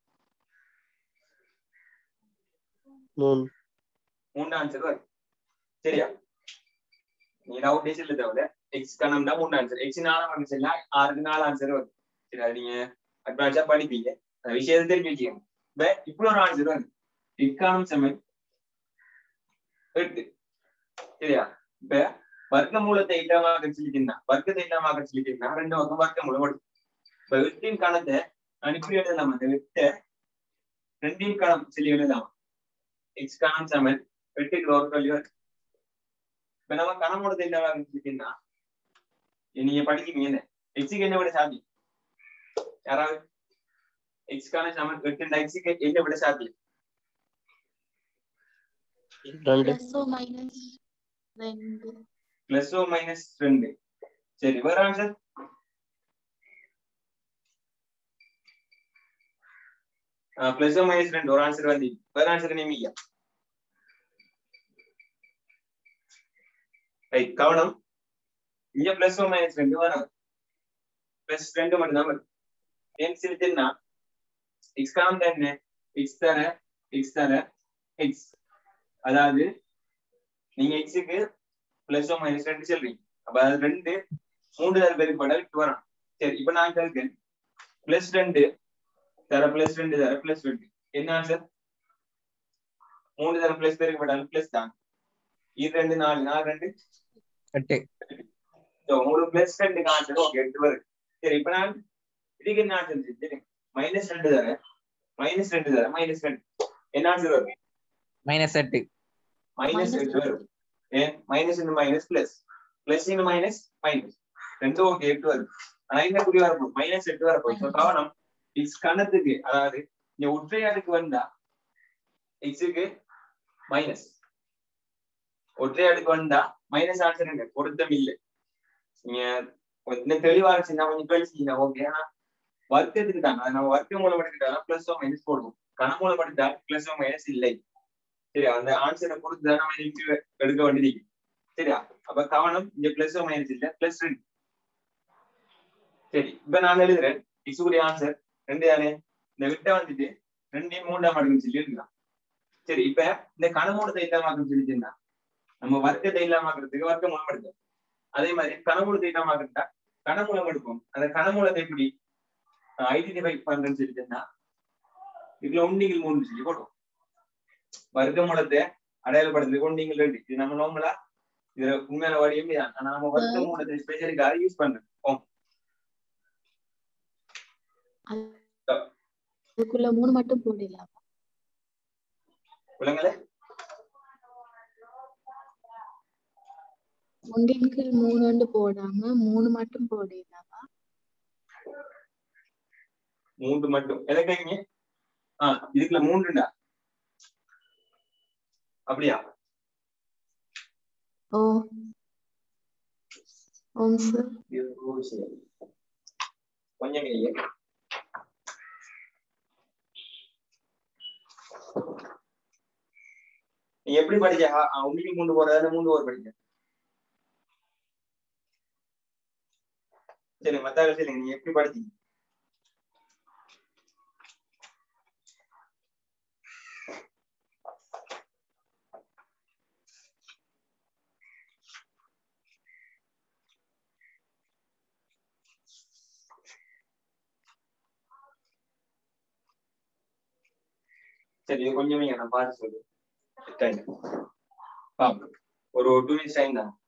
மூணு மூணு ஆன்சர் வரும் சரியா நீ டவுட் இல்ல தவிர எக்ஸ் கணம் தான் மூணு ஆன்சர் எக்ஸ் நாலாம் ஆன்சர் இல்ல ஆறுக்கு நாலு ஆன்சர் வரும் சரி அது நீங்க அட்வான்ஸா படிப்பீங்க அந்த விஷயத்தை தெரிஞ்சு வச்சுக்கோங்க இப்ப இப்படி ஒரு ஆன்சர் வருது இக்கானம் செமன் எட்டு சரியா இப்ப வர்க்க மூலத்தை இல்லாம சொல்லிட்டீங்கன்னா வர்க்கத்தை இல்லாம சொல்லிட்டீங்கன்னா ரெண்டு பக்கம் வர்க்க மூலம் வரும் இப்ப எட்டின் கணத்தை நான் இப்படி எழுதலாம் அந்த எட்ட ரெண்டின் கணம் சொல்லி எழுதலாம் எக்ஸ் கணம் சமன் எட்டுக்கு ஒரு கல்வி வரும் இப்ப நம்ம கணமூலத்தை இல்லாம சொல்லிட்டீங்கன்னா நீங்க படிக்கிறீங்க என்ன எக்ஸுக்கு என்ன விட சாத்தி யாராவது எக்ஸ் கணம் சமன் எட்டு எக்ஸுக்கு என்ன விட சாத்தி ரெண்டு பிளஸ் ஓ மைனஸ் ரெண்டு பிளஸ் ஓ மைனஸ் ரெண்டு சரி வேற ஆன்சர் பிளஸ் ஓ மைனஸ் ரெண்டு ஒரு ஆன்சர் வந்து வேற ஆன்சர் நியமிக்க ரைட் கவனம் இங்க பிளஸ் ஓ மைனஸ் ரெண்டு வரும் பிளஸ் ரெண்டு மட்டும் தான் வரும் ஏன் சிரிச்சுன்னா எக்ஸ் காம் என்ன எக்ஸ் தர எக்ஸ் தர எக்ஸ் அதாவது நீங்க எக்ஸுக்கு பிளஸ் ஓ மைனஸ் ரெண்டு சொல்றீங்க அப்ப அது ரெண்டு மூன்று தர பெருக்கப்பட்டால் இட்டு வரணும் சரி இப்ப நான் கேட்கிறேன் பிளஸ் ரெண்டு தர பிளஸ் ரெண்டு தர பிளஸ் ரெண்டு என்ன ஆன்சர் மூணு தர பிளஸ் பெருக்கப்பட்டாலும் பிளஸ் தான் இது ரெண்டு நாலு நாலு ரெண்டு எட்டு So, உங்களுக்கு பிளஸ் ரெண்டு ஆன்சர் ஓகே எட்டு வருது சரி இப்ப நான் இதுக்கு என்ன ஆன்சர் சரி மைனஸ் ரெண்டு தர மைனஸ் ரெண்டு தர மைனஸ் ரெண்டு என்ன ஆன்சர் வரும் மைனஸ் எட்டு மைனஸ் Minus எட்டு வரும் ஏன் minus into minus plus plus into minus minus ரெண்டும் ஓகே எட்டு வருது ஆனா என்ன குறி வரப்போம் மைனஸ் எட்டு வரப்போம் So, கவனம் எக்ஸ் கணத்துக்கு அதாவது இங்க ஒற்றையாடுக்கு வந்தா எக்ஸுக்கு மைனஸ் ஒற்றையாடுக்கு வந்தா மைனஸ் ஆன்சர் என்ன பொருத்தம் இல்லை நீங்க கொஞ்சம் தெளிவா இருந்துச்சுன்னா கொஞ்சம் கழிச்சீங்க ஓகே ஆனா வர்க்கத்துக்கு தான் அது நம்ம வர்க்க மூலம் எடுத்துட்டா பிளஸ் ஓ மைனஸ் போடுவோம் கண மூலம் எடுத்தா பிளஸ் ஓ மைனஸ் இல்லை சரியா அந்த ஆன்சரை பொறுத்து தான் நம்ம இன்ட்டு எடுக்க வேண்டியது சரியா அப்ப கவனம் இங்க பிளஸ் ஓ மைனஸ் இல்ல பிளஸ் ரெண்டு சரி இப்ப நான் எழுதுறேன் இக்ஸ் கூடிய ஆன்சர் ரெண்டு தானே இந்த விட்ட வந்துட்டு ரெண்டையும் மூன்றாம் அடுக்குன்னு சொல்லி இருக்கலாம் சரி இப்ப இந்த கணமூலத்தை இல்லாமக்குன்னு சொல்லிச்சுன்னா நம்ம வர்க்கத்தை இல்லாமக்கிறதுக்கு வர்க்க மூலம் எடுத்தோம் அதே மாதிரி கணமூலத்தை இல்லாமக்கிட்டா கணமூலம் எடுப்போம் அந்த கணமூலத்தை எப்படி ஐடென்டிஃபை பண்றேன்னு சொல்லிச்சுன்னா இதுல ஒன்றிகள் மூணு சொல்லி போடுவோம் வர்க்க மூலத்தை அடையாளப்படுத்துறதுக்கு ஒன்றிகள் ரெண்டு இது நம்ம நார்மலா இதுல உண்மையான வழியும் இதான் ஆனா நம்ம வர்க்க மூலத்தை ஸ்பெஷலுக்காக யூஸ் பண்றோம் ஓம் அதுக்குள்ள மூணு மட்டும் போடலாம் விளங்கல ஒன்றின் கீழ் மூணு வந்து போடாம மூணு மட்டும் போடலாமா மூன்று மட்டும் எதை கேக்குங்க ஆஹ் இதுக்குள்ள மூன்றுண்டா அப்படியா ஓ ஓம் சார் ஐயோ, சரி. கொஞ்சம் இல்லையே நீ எப்படி படிச்ச உங்களுக்கு மூன்று போறதால மூன்று ஓவர் படிச்ச சரி மத்த சொல்லுங்க நீ எப்படி படிச்சீங்க சரி இது கொஞ்சமே நான் பார்த்து சொல்லு டைம் பாப்போம் ஒரு டூ மினிட்ஸ் டைம் தான்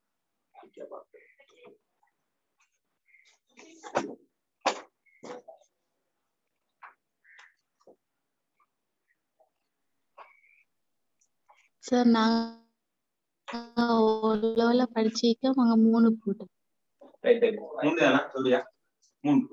சார் நாங்க ஒரு லெவல்ல படிச்சிக்க அங்க மூணு போட்டோம் ரைட் ரைட் மூன்று தானா சொல்லியா மூன்று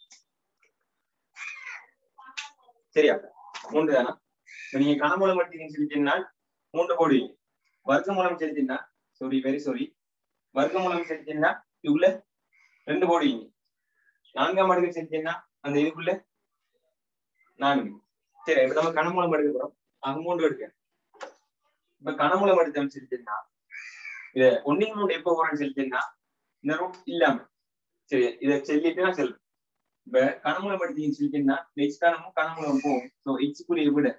சரியா மூன்று தானா இப்ப நீங்க கனமூலம் எடுத்தீங்கன்னு சொல்லிட்டீங்கன்னா மூன்று போடுவீங்க வர்க்க மூலம் செலுத்தினா சாரி வெரி சாரி வர்க்க மூலம் செலுத்தினா இதுக்குள்ள ரெண்டு போடுவீங்க நான்காம் அடுக்கு செலுத்தினா அந்த இதுக்குள்ள நான்கு சரி இப்ப நம்ம கனமூலம் எடுக்க போறோம் அங்க மூன்று எடுக்க இப்ப கனமூலம் எடுத்தோம்னு செலுத்தினா இத ஒன்னிங் மூணு எப்போ போறோம்னு செலுத்தினா இந்த ரூட் இல்லாம சரி இதை சொல்லிட்டு நான் சொல்றேன் இப்ப கனமூலம் எடுத்தீங்கன்னு சொல்லிட்டீங்கன்னா எக்ஸ் கணமும் கனமூலம் போகும் ஸோ எக்ஸ் குறிய விட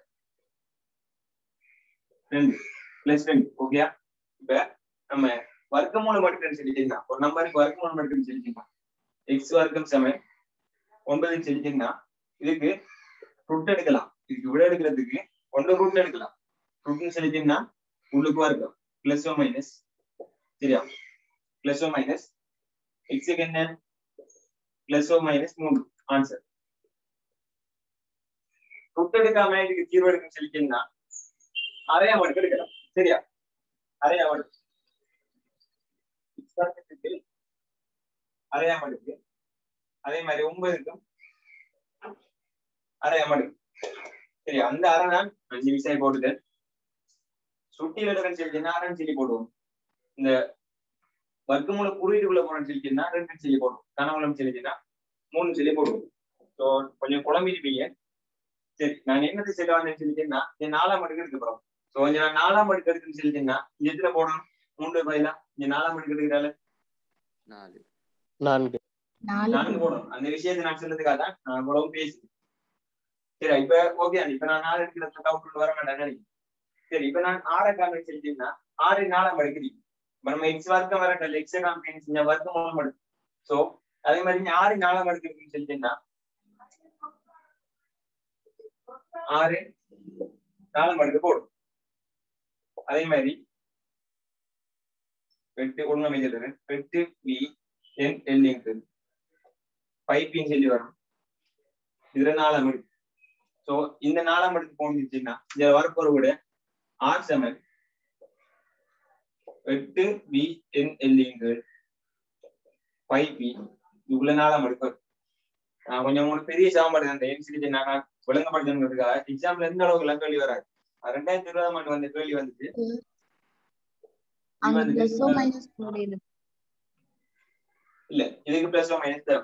ரெண்டு பிளஸ் ரெண்டு ஓகேயா இப்ப நம்ம வர்க்கமூலம் எடுக்கிறேன்னு சொல்லிட்டீங்கன்னா ஒரு நம்பருக்கு வர்க்கமூலம் எடுக்கிறேன்னு சொல்லிட்டீங்கன்னா எக்ஸ் வர்க்கம் செவன் ஒன்பதுன்னு சொல்லிட்டீங்கன்னா இதுக்கு ரூட் எடுக்கலாம் இதுக்கு விட எடுக்கிறதுக்கு ஒன்று ரூட் எடுக்கலாம் ரூட்னு சொல்லிட்டீங்கன்னா உள்ளுக்கு வர்க்கம் பிளஸ் ஓ மைனஸ் சரியா பிளஸ் ஓ மைனஸ் எக்ஸுக்கு என்ன பிளஸ் ஓ மைனஸ் மூணு ஆன்சர் ரூட் எடுக்காம இதுக்கு தீர்வு எடுக்கணும்னு சொல்லிட்டீங்கன்னா அரையா மடக்கு எடுக்கலாம் சரியா அரையா மடக்கு வர்க்கத்துக்கு அரையா மடக்கு அதே மாதிரி ஒன்பதுக்கும் அரையா மடக்கு சரி அந்த அரை நான் அஞ்சு விசாய் போட்டுட்டேன் சுட்டியில் எடுக்கன்னு சொல்லிட்டீங்கன்னா அரைன்னு சொல்லி போடுவோம் இந்த வர்க்கமூல குறியீடுக்குள்ள போறேன்னு சொல்லிட்டீங்கன்னா ரெண்டு சொல்லி போடுவோம் கனமூலம் சொல்லிட்டீங்கன்னா மூணு சொல்லி போடுவோம் ஸோ கொஞ்சம் குழம்பிருப்பீங்க சரி நான் என்னது சொல்ல வந்தேன்னு சொல்லிட்டீங்கன்னா இந்த நாலாம் அடுக்கு எடுக்க போறோம் ஸோ கொஞ்சம் நான் நாலாம் அடுக்கு எடுக்குன்னு சொல்லிட்டீங்கன்னா இது எதுல போடணும் மூன்று பதிலா இந்த நாலாம் அடுக்கு எடுக்கிறால நாலு நான்கு நாலு நான்கு போடணும் அந்த விஷயத்தை நான் சொல்றதுக்காக தான் நான் இவ்வளவு பேசி சரி இப்ப ஓகே இப்ப நான் நாலு எடுக்கிறதுல டவுட் வர மாட்டேன் நினைக்கிறேன் சரி இப்ப நான் ஆறை காரணம் சொல்லிட்டீங்கன்னா ஆறு நாலாம் அடுக்கு இப்ப நம்ம எக்ஸ் வர்க்கம் வரட்டும் எக்ஸ் காமிக்கணும் செஞ்ச வர்க்கம் மூலம் எடுக்கும் சோ அதே மாதிரி நீ ஆறு நாலாம் அடுக்கு சொல்லிட்டேன்னா ஆறு நாலாம் அடுக்கு போடும் அதே மாதிரி எட்டு ஒழுங்கமைச்சது எட்டு பி என் எல்லிங்கு பைப்பிங் சொல்லி வரும் இதுல நாலாம் அடுக்கு சோ இந்த நாலாம் அடுக்கு போனிச்சுன்னா இதுல வரப்போற விட ஆர் செவன் எட்டு பி என் எல்லிங்கு ஃபைவ் பி இவ்வளவு நாளாம் எடுக்கும் நான் கொஞ்சம் உங்களுக்கு பெரிய சாம்பாடு அந்த என்சிடி நாங்க விளங்கப்படுத்துறதுக்காக எக்ஸாம்ல எந்த அளவுக்கு எல்லாம் கேள்வி வராது அது ரெண்டாயிரத்தி இருபதாம் ஆண்டு வந்த கேள்வி வந்துச்சு இது அங்க வந்துட்டு, பிளஸோ அஹ், மைனஸ் போடையில இல்ல இதுக்கு பிளஸ் மைனஸ் தேவை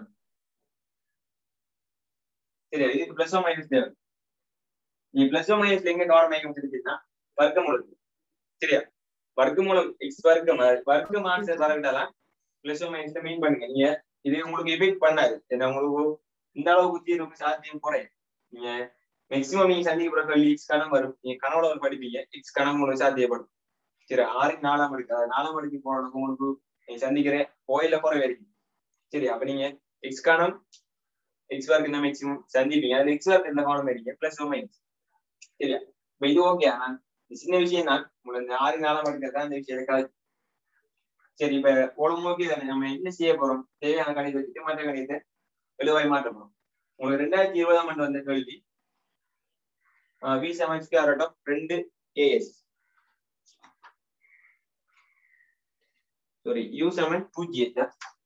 சரியா இதுக்கு பிளஸ் மைனஸ் தேவை நீ பிளஸ் மைனஸ்ல எங்க கவனம் வைக்க முடிச்சுன்னா வர்க்கமூலம் சரியா வர்க்கமூலம் எக்ஸ் வர்க்கம் வர்க்கம் ஆன்சர் வரவிட்டாலாம் பிளஸ் மைனஸ்ல மீன் பண்ணுங்க நீங்க இது உங்களுக்கு எஃபெக்ட் பண்ணாது ஏன்னா உங்களுக்கு இந்த அளவுக்கு தீர்வுக்கு சாத்தியம் குறையும் நீங்க மேக்சிமம் நீங்க சந்திக்கப்படுற கேள்வி எக்ஸ் கணம் வரும் நீங்க கனவுல ஒரு படிப்பீங்க எக்ஸ் கணம் உங்களுக்கு சாத்தியப்படும் சரி ஆறு நாலாம் அடுக்கு அது நாலாம் அடுக்கு போறதுக்கு உங்களுக்கு நீங்க சந்திக்கிற கோயில குறை வரைக்கும் சரி அப்ப நீங்க எக்ஸ் கணம் எக்ஸ் வர்க்கு என்ன மேக்சிமம் சந்திப்பீங்க அதுல எக்ஸ் வர்க்கு என்ன கவனம் வரீங்க பிளஸ் மைனஸ் சரியா இப்ப இது ஓகே ஆனா இது சின்ன விஷயம் தான் உங்களுக்கு இந்த ஆறு நாலாம் அடுக்கு தான் இந்த விஷயம் இருக்காது சரி இப்ப உடம்பு ஓகே தானே நம்ம என்ன செய்ய போறோம் தேவையான கணிதத்தை வச்சுட்டு மற்ற கணிதத்தை எழுவாய் மாற்ற போறோம் உங்களுக்கு ரெண்டாயிரத்தி இருபதாம் ஆண்டு வந்த கேள்வி வி செவன் ஸ்கேர் ஆஃப் ரெண்டு ஏஎஸ் சாரி யூ செவன் டூ ஜிஎச்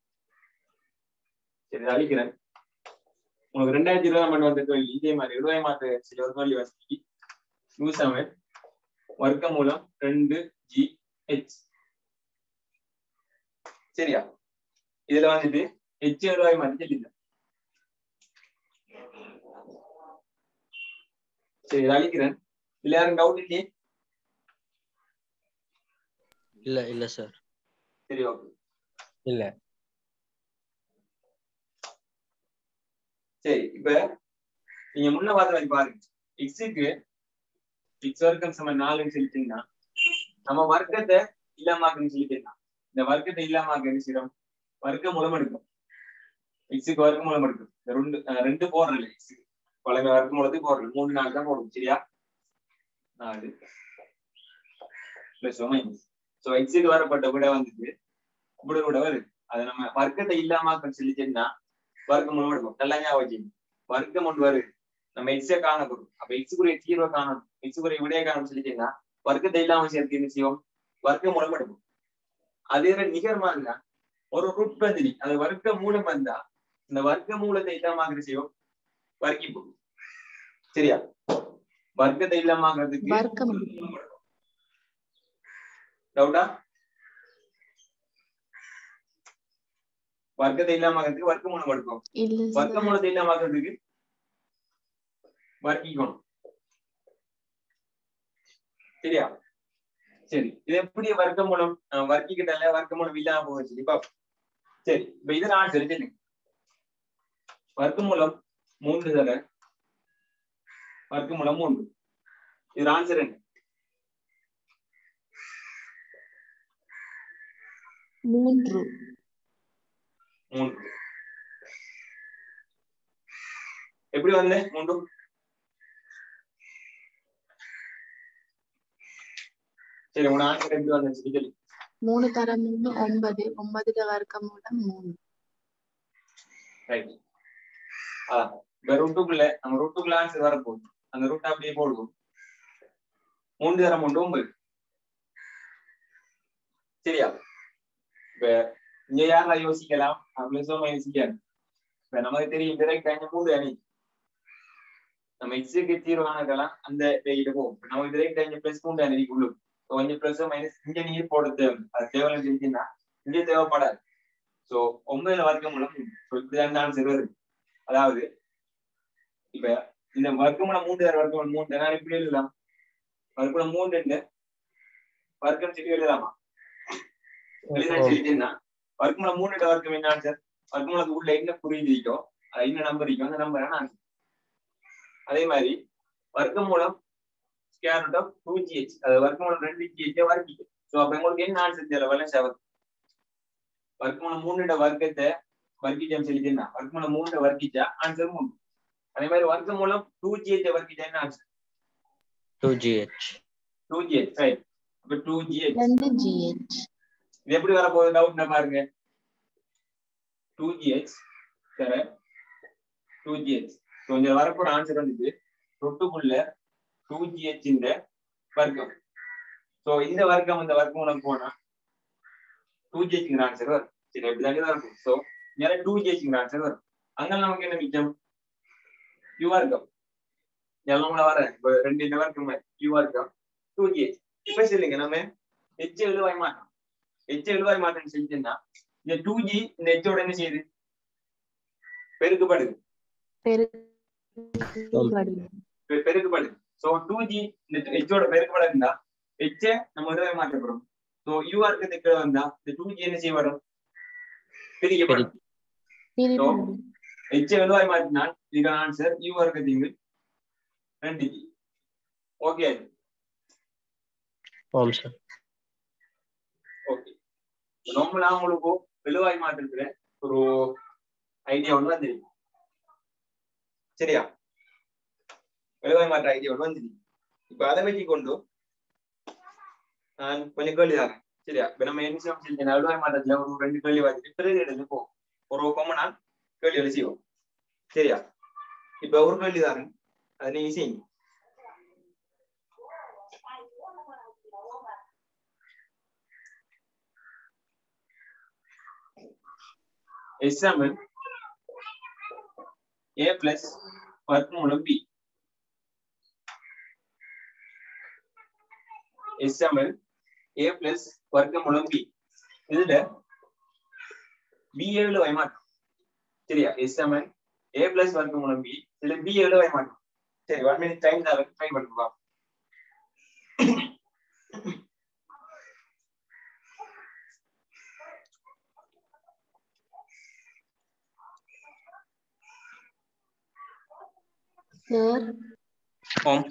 சரி இதை அழிக்கிறேன் உங்களுக்கு ரெண்டாயிரத்தி இருபதாம் ஆண்டு வந்த கேள்வி இதே மாதிரி எழுவாய் மாற்ற சில ஒரு கேள்வி வசதி யூ செவன் வர்க்க மூலம் ரெண்டு ஜி ஹெச் சரியா இதுல வந்துட்டு ஹெச் எழுவாய் மாற்றி சொல்லிட்டேன் சரி இதை அழிக்கிறேன் இல்ல யாரும் டவுட் இல்லையே இல்ல இல்ல சார் சரி ஓகே இல்ல சரி இப்ப நீங்க முன்ன பார்த்த மாதிரி பாருங்க எக்ஸுக்கு எக்ஸ் வர்க்கம் சம நாலுன்னு சொல்லிட்டீங்கன்னா நம்ம வர்க்கத்தை இல்லாமாக்குன்னு சொல்லிட்டீங்கன்னா இந்த வர்க்கத்தை இல்லாமாக்க என்ன செய்யறோம் வர்க்க மூலம் எடுக்கும் எக்ஸுக்கு வர்க்க மூலம் எடுக்கும் இந்த ரெண்டு அஹ் ரெண்டு போடுறல எக்ஸுக்கு பழமை வர்க்க மூலத்துக்கு போடுறது மூணு நாள் தான் போடும் சரியா நாலு பிளஸ் மைனஸ் ஸோ எக்ஸுக்கு வரப்பட்ட விட வந்துட்டு இப்படி விட வருது அதை நம்ம வர்க்கத்தை இல்லாமாக்கன்னு சொல்லிட்டீங்கன்னா வர்க்கம் மூலம் எடுக்கும் நல்லா ஞாபகம் வச்சுக்கணும். வர்க்கம் ஒன்று வருது நம்ம எக்ஸை காணப்படும் அப்ப எக்ஸுக்குரிய தீர்வை காணணும் எக்ஸுக்குரிய விடையை காணணும் சொல்லிட்டீங்கன்னா வர்க்கத்தை இல்லாம சேர்த்து என்ன செய்வோம் வர்க்க மூலம் எடுக்கும் அதே நிகர் மாதிரினா ஒரு ரூட்பந்திரி அது வர்க்க மூலம் வந்தா இந்த வர்க்க மூலத்தை இல்லாம செய்வோம் வர்க்கிப்போம் சரியா வர்க்கத்தை இல்லாமக்கிறதுக்கு வர்க்கம் டவுட்டா வர்க்கத்தை இல்லாமக்கிறதுக்கு வர்க்க மூலம் எடுக்கும் இல்ல வர்க்க சார் மூலத்தை இல்லாமக்கிறதுக்கு வர்க்கிக்கணும் சரியா சரி இது எப்படி வர்க்க மூலம் அஹ், வர்க்கிக்கிட்டால வர்க்க மூலம் இல்லாம போக சொல்லி பாப்போம் சரி இப்ப இது நான் சரி சரி வர்க்க மூலம் மூன்று தடவை வர்க்க மூலம் மூன்று இது ஆன்சர் என்ன மூன்று மூன்று எப்படி வந்த மூன்று சரி உன ஆன்சர் எப்படி வந்துச்சு சொல்லி மூணு தர மூணு ஒன்பது ஒன்பதுல வர்க்கம் மூலம் மூணு ரைட் அதான் இப்ப ரூட்டுக்குள்ள நம்ம ரூட்டுக்குள்ள ஆன்சர் வரப்போகுது அந்த ரூட் அப்படியே போடுவோம் மூன்று தரம் மூன்று ஒன்பது சரியா இப்ப இங்க யாரெல்லாம் யோசிக்கலாம் பிளஸ் யோசிக்காது இப்ப நமக்கு தெரியும் direct அங்க மூணு அணி நம்ம எக்ஸுக்கு தீர்வு காணக்கலாம் அந்த டேகிட்ட போகும் இப்ப நமக்கு direct அங்க பிளஸ் மூன்று அணி உள்ளு கொஞ்சம் பிளஸ் மைனஸ் இங்க நீங்க போட தேவை அது தேவைன்னு சொல்லிட்டீங்கன்னா இங்க தேவைப்படாது சோ ஒன்பதுல வர்க்க மூலம் so இப்படிதான் ஆன்சர் வருது அதாவது இப்ப இந்த வர்க்கமூலம் மூன்று தர வர்க்கம் மூன்று நான் இப்படி எழுதலாம் வர்க்கம் மூன்று ரெண்டு வர்க்கம் சொல்லி எழுதலாமா எழுத சொல்லிட்டீங்கன்னா வர்க்கமூலம் மூணு வர்க்கம் என்ன ஆன்சர் வர்க்கமூலத்துக்கு உள்ள என்ன குறியீடு இருக்கோ அது என்ன நம்பர் இருக்கோ அந்த நம்பர் ஆன்சர் அதே மாதிரி வர்க்கமூலம் square root of two G H அது வர்க்கமூலம் ரெண்டு ஜிஹெச் வர்க்கிக்கும் ஸோ அப்ப உங்களுக்கு என்ன ஆன்சர் தெரியல வலன் செவன் வர்க்கமூலம் மூணுட வர்க்கத்தை வர்க்கிச்சான்னு சொல்லிட்டேன்னா வர்க்க மூலம் மூணு வர்க்கிச்சா ஆன்சர் மூணு அதே மாதிரி வர்க்க மூலம் டூ ஜிஹெச் வர்க்கிச்சா என்ன answer two G H two G H right அப்ப டூ ஜிஹெச் ரெண்டு ஜிஹெச் இது எப்படி வரப்போகுது டவுட்னா பாருங்க டூ ஜிஹெச் சரி டூ ஜிஹெச் ஸோ இங்க வரப்போற ஆன்சர் வந்துட்டு தொட்டுக்குள்ள டூ ஜிஹெச் இந்த வர்க்கம் ஸோ இந்த வர்க்கம் இந்த வர்க்கம் மூலம் போனா டூ ஜிஹெச்ங்கிற ஆன்சர் வரும் சரி இப்படிதாங்க தான் இருக்கும் ஸோ நேர டூ ஜிஹெச்ங்கிற ஆன்சர் வரும் அங்க நமக்கு என்ன மிச்சம் யூ வர்க்கம் எல்லாம் கூட வர இப்போ ரெண்டு இந்த வர்க்கம் யூ வர்க்கம் டூ ஜிஹெச் இப்ப சொல்லுங்க நம்ம ஹெச் எழுவாய் மாட்டோம் ஹெச் எழுவாய் மாற்றம் செஞ்சோம்னா இந்த டூ ஜி இந்த ஹெச்சோட என்ன செய்யுது பெருக்குப்படுது பெருக்கப்படுது பெ- பெருக்குப்படுது சோ டூ ஜி இந்த ஹெச்சோட பெருக்குப்படுதுன்னா ஹெச்ச நம்ம எழுவாய் மாற்றப்படும் சோ யூ இருக்கிறதுக்கு வந்தா இந்த டூ ஜி என்ன செய்ய வரும் பிரிக்கப்படும் பிரிப்பது ஹெச் எழுவாய் மாற்றினால் இதுக்கான ஆன்சர் யூ இருக்கிறதுக்கு ரெண்டு ஜி ஓகே ஆம் சார் ஓகே ரொம்ப நான் உங்களுக்கு வெளுவாய் மாற்றத்துல ஒரு ஐடியா ஒன்று வந்துருக்கு சரியா வெளுவாய் மாற்ற ஐடியா ஒன்று வந்துருக்கு இப்ப அதை வச்சு கொண்டு நான் கொஞ்சம் கேள்வி தரேன் சரியா இப்ப நம்ம என்ன செய்வோம் சொல்லி வெளுவாய் மாற்றத்துல ஒரு ரெண்டு கேள்வி வச்சுட்டு பிறகு எடுத்து போ ஒரு கொம்ம நாள் கேள்வி எழுதி செய்வோம் சரியா இப்ப ஒரு கேள்வி தரேன் அதை நீங்க செய்யுங்க எக்ஸாம்பிள் ஏ பிளஸ் வர்க்கமூலம் பி எக்ஸாம்பிள் ஏ பிளஸ் வர்க்கமூலம் பி இதுல பி ஏழு வைமாட்டம் சரியா எக்ஸாம்பிள் ஏ பிளஸ் வர்க்கமூலம் பி இதுல பி ஏழு வைமாட்டம் சரி ஒன் மினிட் டைம் தரேன் ட்ரை பண்ணுவா சார் ஆம்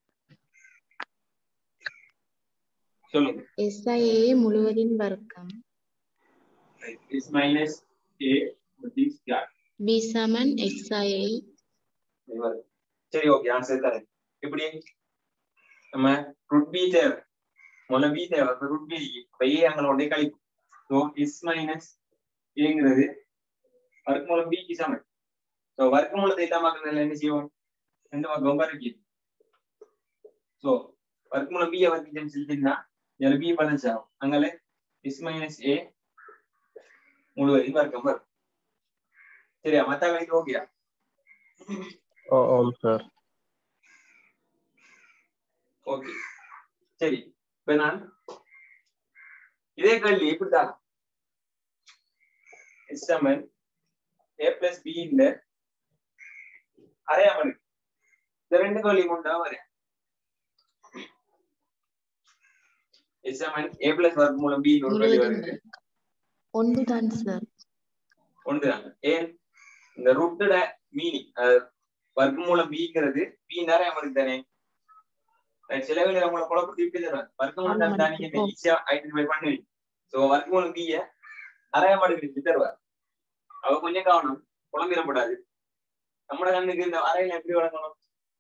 சொல்லுங்க எஸ்ஐஏ முழுவதின் வர்க்கம் is minus a with this guy. B சமன் எக்ஸ்ஐஏ சரி ஓகே ஆன்சர் தரேன் எப்படி நம்ம ரூட் பி தேவை முதல்ல பி தேவை அப்ப ரூட் பி அப்ப ஏ அங்களோட கழிக்கும் ஸோ இஸ் மைனஸ் ஏங்கிறது வர்க்கமூலம் பிக்கு சமன் ஸோ வர்க்கமூலத்தை இல்லாமக்கிறதுல என்ன செய்வோம் ரெண்டு பக்கம் வரைக்கும் ஸோ வர்க்கமூலம் பியை வர்க்கிச்சம் செலுத்தினா இதில் பி பேலன்ஸ் ஆகும் அங்கே இஸ் மைனஸ் ஏ முழுவதும் வர்க்கம் வரும் சரியா மத்த கழிக்கு ஓகேயா ஓ ஆம் சார் ஓகே சரி இப்ப நான் இதே கேள்வி இப்படிதான் எஸ்எம்என் ஏ பிளஸ் பி இந்த அரையாமனு இந்த ரெண்டு கேள்வி கொண்டா வரேன் எஸ்எம்என் ஏ பிளஸ் வர்க் மூலம் பி ஒரு கேள்வி முழுவதின் வருது வர்க்கம் ஒன்றுதான் சார் ஒன்றுதான் ஏன் இந்த ரூட்டோட மீனிங் வர்க்க மூலம் பிங்கிறது பி நேரம் அவனுக்கு தானே Right, சில வேலை அவங்கள குழப்பத்தி விட்டு தருவாங்க வர்க்க மூலம் ஆமா, தான் நீங்க ஓ. ஈஸியா ஐடென்டிஃபை பண்ணுவீங்க சோ வர்க்க மூலம் பிய அரைய மாடுக்கு விட்டு தருவார் அவ கொஞ்சம் கவனம் குழம்பிடப்படாது நம்மட கண்ணுக்கு இந்த அறையில எப்படி வழங்கணும்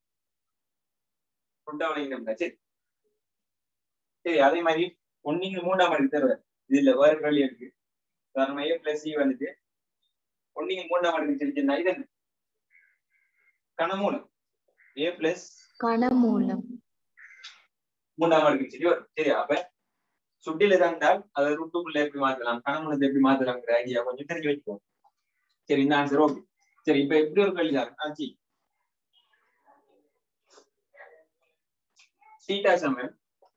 ரூட்டா வழங்கினோம்னா சரி சரி அதே மாதிரி ஒன்னிங்க மூன்றாம் அடுக்கு தருவார் இதுல வேற கேள்வி இருக்கு நம்ம ஏ பிளஸ் சி வந்துட்டு ஒன்னிங்க மூன்றாம் அடுக்கு தெரிஞ்சுன்னா இது என்ன? கணமூலம் ஏ பிளஸ் கணமூலம் மூன்றாம் அடுக்கு சரி வரும் சரியா அப்ப சுட்டில இருந்தால் அதை ருட்டுக்குள்ள எப்படி மாத்தலாம் கணமூலத்தை எப்படி மாத்தலாம்ங்கிற ஐடியா கொஞ்சம் தெரிஞ்சு வச்சுக்கோங்க சரி இந்த ஆன்சர் ஓகே சரி இப்ப எப்படி ஒரு கேள்வி சார் ஆச்சு சீட்டா சமன்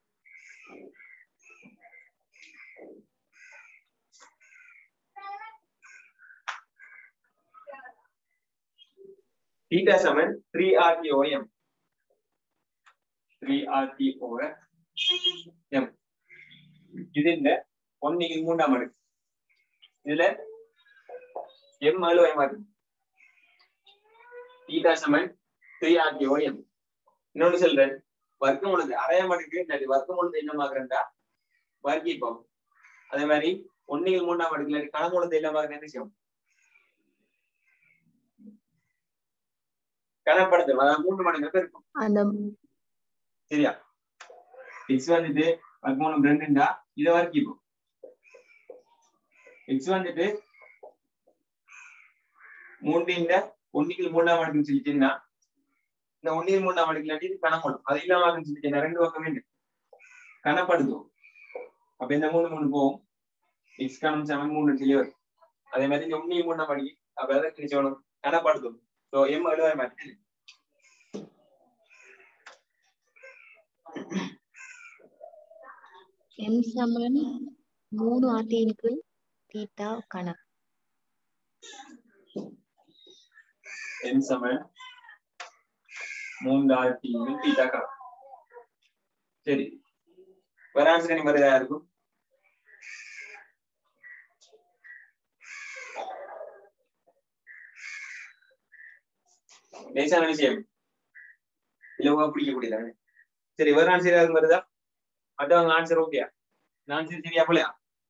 theta சமன் த்ரீ ஆர்டி ஓஎம் த்ரீ ஆர்டி ஓவர் எம் இது இந்த ஒன்னைக்கு மூன்றாம் அடுக்கு இதுல எம் அழு மாறு theta சமன் த்ரீ ஆர்டி ஓஎம் இன்னொன்னு சொல்றேன் வர்க்கம் உள்ளது அரையாம் அடுக்கு இல்லாட்டி வர்க்கம் உள்ளது என்ன ஆகுறேன்டா வர்க்கிப்போம் அதே மாதிரி ஒன்னைக்கு மூன்றாம் அடுக்கு இல்லாட்டி கணமூலத்தை இல்லாம என்ன செய்யும் கணப்படுத்தும் அதாவது மூன்று மடங்கு பெருக்கும் அந்த சரியா எக்ஸ் வந்துட்டு பதிமூணு ரெண்டுண்டா இதை வரைக்கும் எக்ஸ் வந்துட்டு மூன்றின் ஒன்னில் மூணாம் மடங்குன்னு சொல்லிட்டீங்கன்னா இந்த ஒன்னில் மூணாம் மடங்கு இல்லாட்டி இது கணப்படும் அது இல்லாம சொல்லிட்டேன் ரெண்டு பக்கம் என்ன கணப்படுத்தும் அப்ப இந்த மூணு மூணு போகும் எக்ஸ் கணம் செவன் மூணு சொல்லி வரும் அதே மாதிரி இந்த ஒன்னில் மூணாம் மடங்கு அப்ப எதை கிழிச்சோணும் கணப்படுத்தும் ஸோ எம் எழுத மாதிரி எம் சமன் மூணு ஆட்டினுக்கு தீட்டா கணக்கு என் சமன் மூன்று ஆயிரத்தி தீட்டா கணக்கு சரி வேற ஆன்சர் நீ மாதிரி இருக்கும் லேசான விஷயம் இல்லவா பிடிக்கக்கூடியதானே சரி வேற ஆன்சர் யாருக்கு வருதா மற்றவங்க ஆன்சர் ஓகேயா ஆன்சர் சரியா போலையா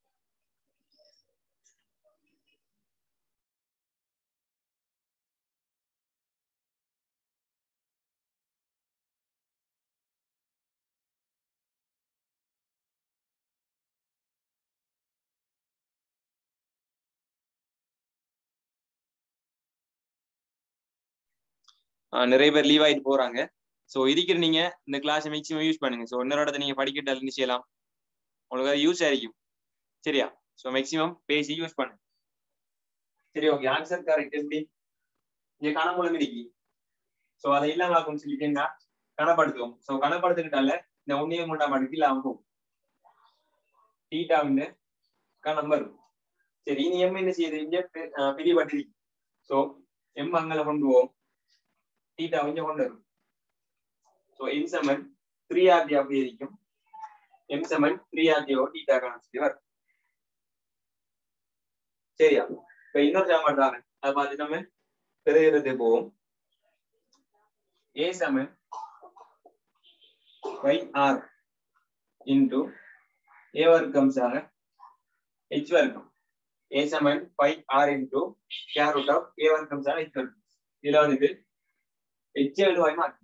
ஆஹ் நிறைய பேர் லீவ் ஆயிட்டு போறாங்க சோ இருக்கிற நீங்க இந்த கிளாஸ் மேக்ஸிமம் யூஸ் பண்ணுங்க சோ இன்னொரு இடத்த நீங்க படிக்கிட்டு என்ன செய்யலாம் உங்களுக்கு அது யூஸ் ஆയിരിக்கும் சரியா சோ மேக்ஸிமம் பேசி யூஸ் பண்ணுங்க சரி ஓகே ஆன்சர் கரெக்ட் எப்படி இங்க கணக்குழம்பு இருக்கு சோ அதை இல்லாம ஆகும் சொல்லிட்டீங்கன்னா கணப்படுத்துவோம் சோ கணப்படுத்துக்கிட்டால இந்த ஒன்னிய மூன்றாம் மடங்கு இல்லாம போகும் டீட்டாவின் கணம் வரும் சரி இனி எம் என்ன செய்யுது இங்க பிரிபட்டிருக்கு சோ எம் அங்கல கொண்டு போவோம் தீட்டா கொஞ்சம் கொண்டு வரும் ஸோ எம் செமன் த்ரீ ஆர்டி அப்படி இருக்கும் எம் செமன் த்ரீ ஆர்டியோ தீட்டா கான்ஸ்டி வரும் சரியா இப்ப இன்னொரு சாமான் தாங்க அதை பார்த்து நம்ம பெருகிறது போவோம் ஏ செமன் பை ஆர் இன்டு ஏ வர்க்கம் சாக ஹெச் வர்க்கம் ஏ செமன் pi R into square root of A வர்க்கம் சாக ஹெச் வர்க்கம் இதுல வந்துட்டு எச் எழுதுவாய் மாற்றி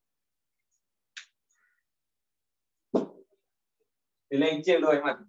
இதுல எச் எழுதுவாய் மாற்றி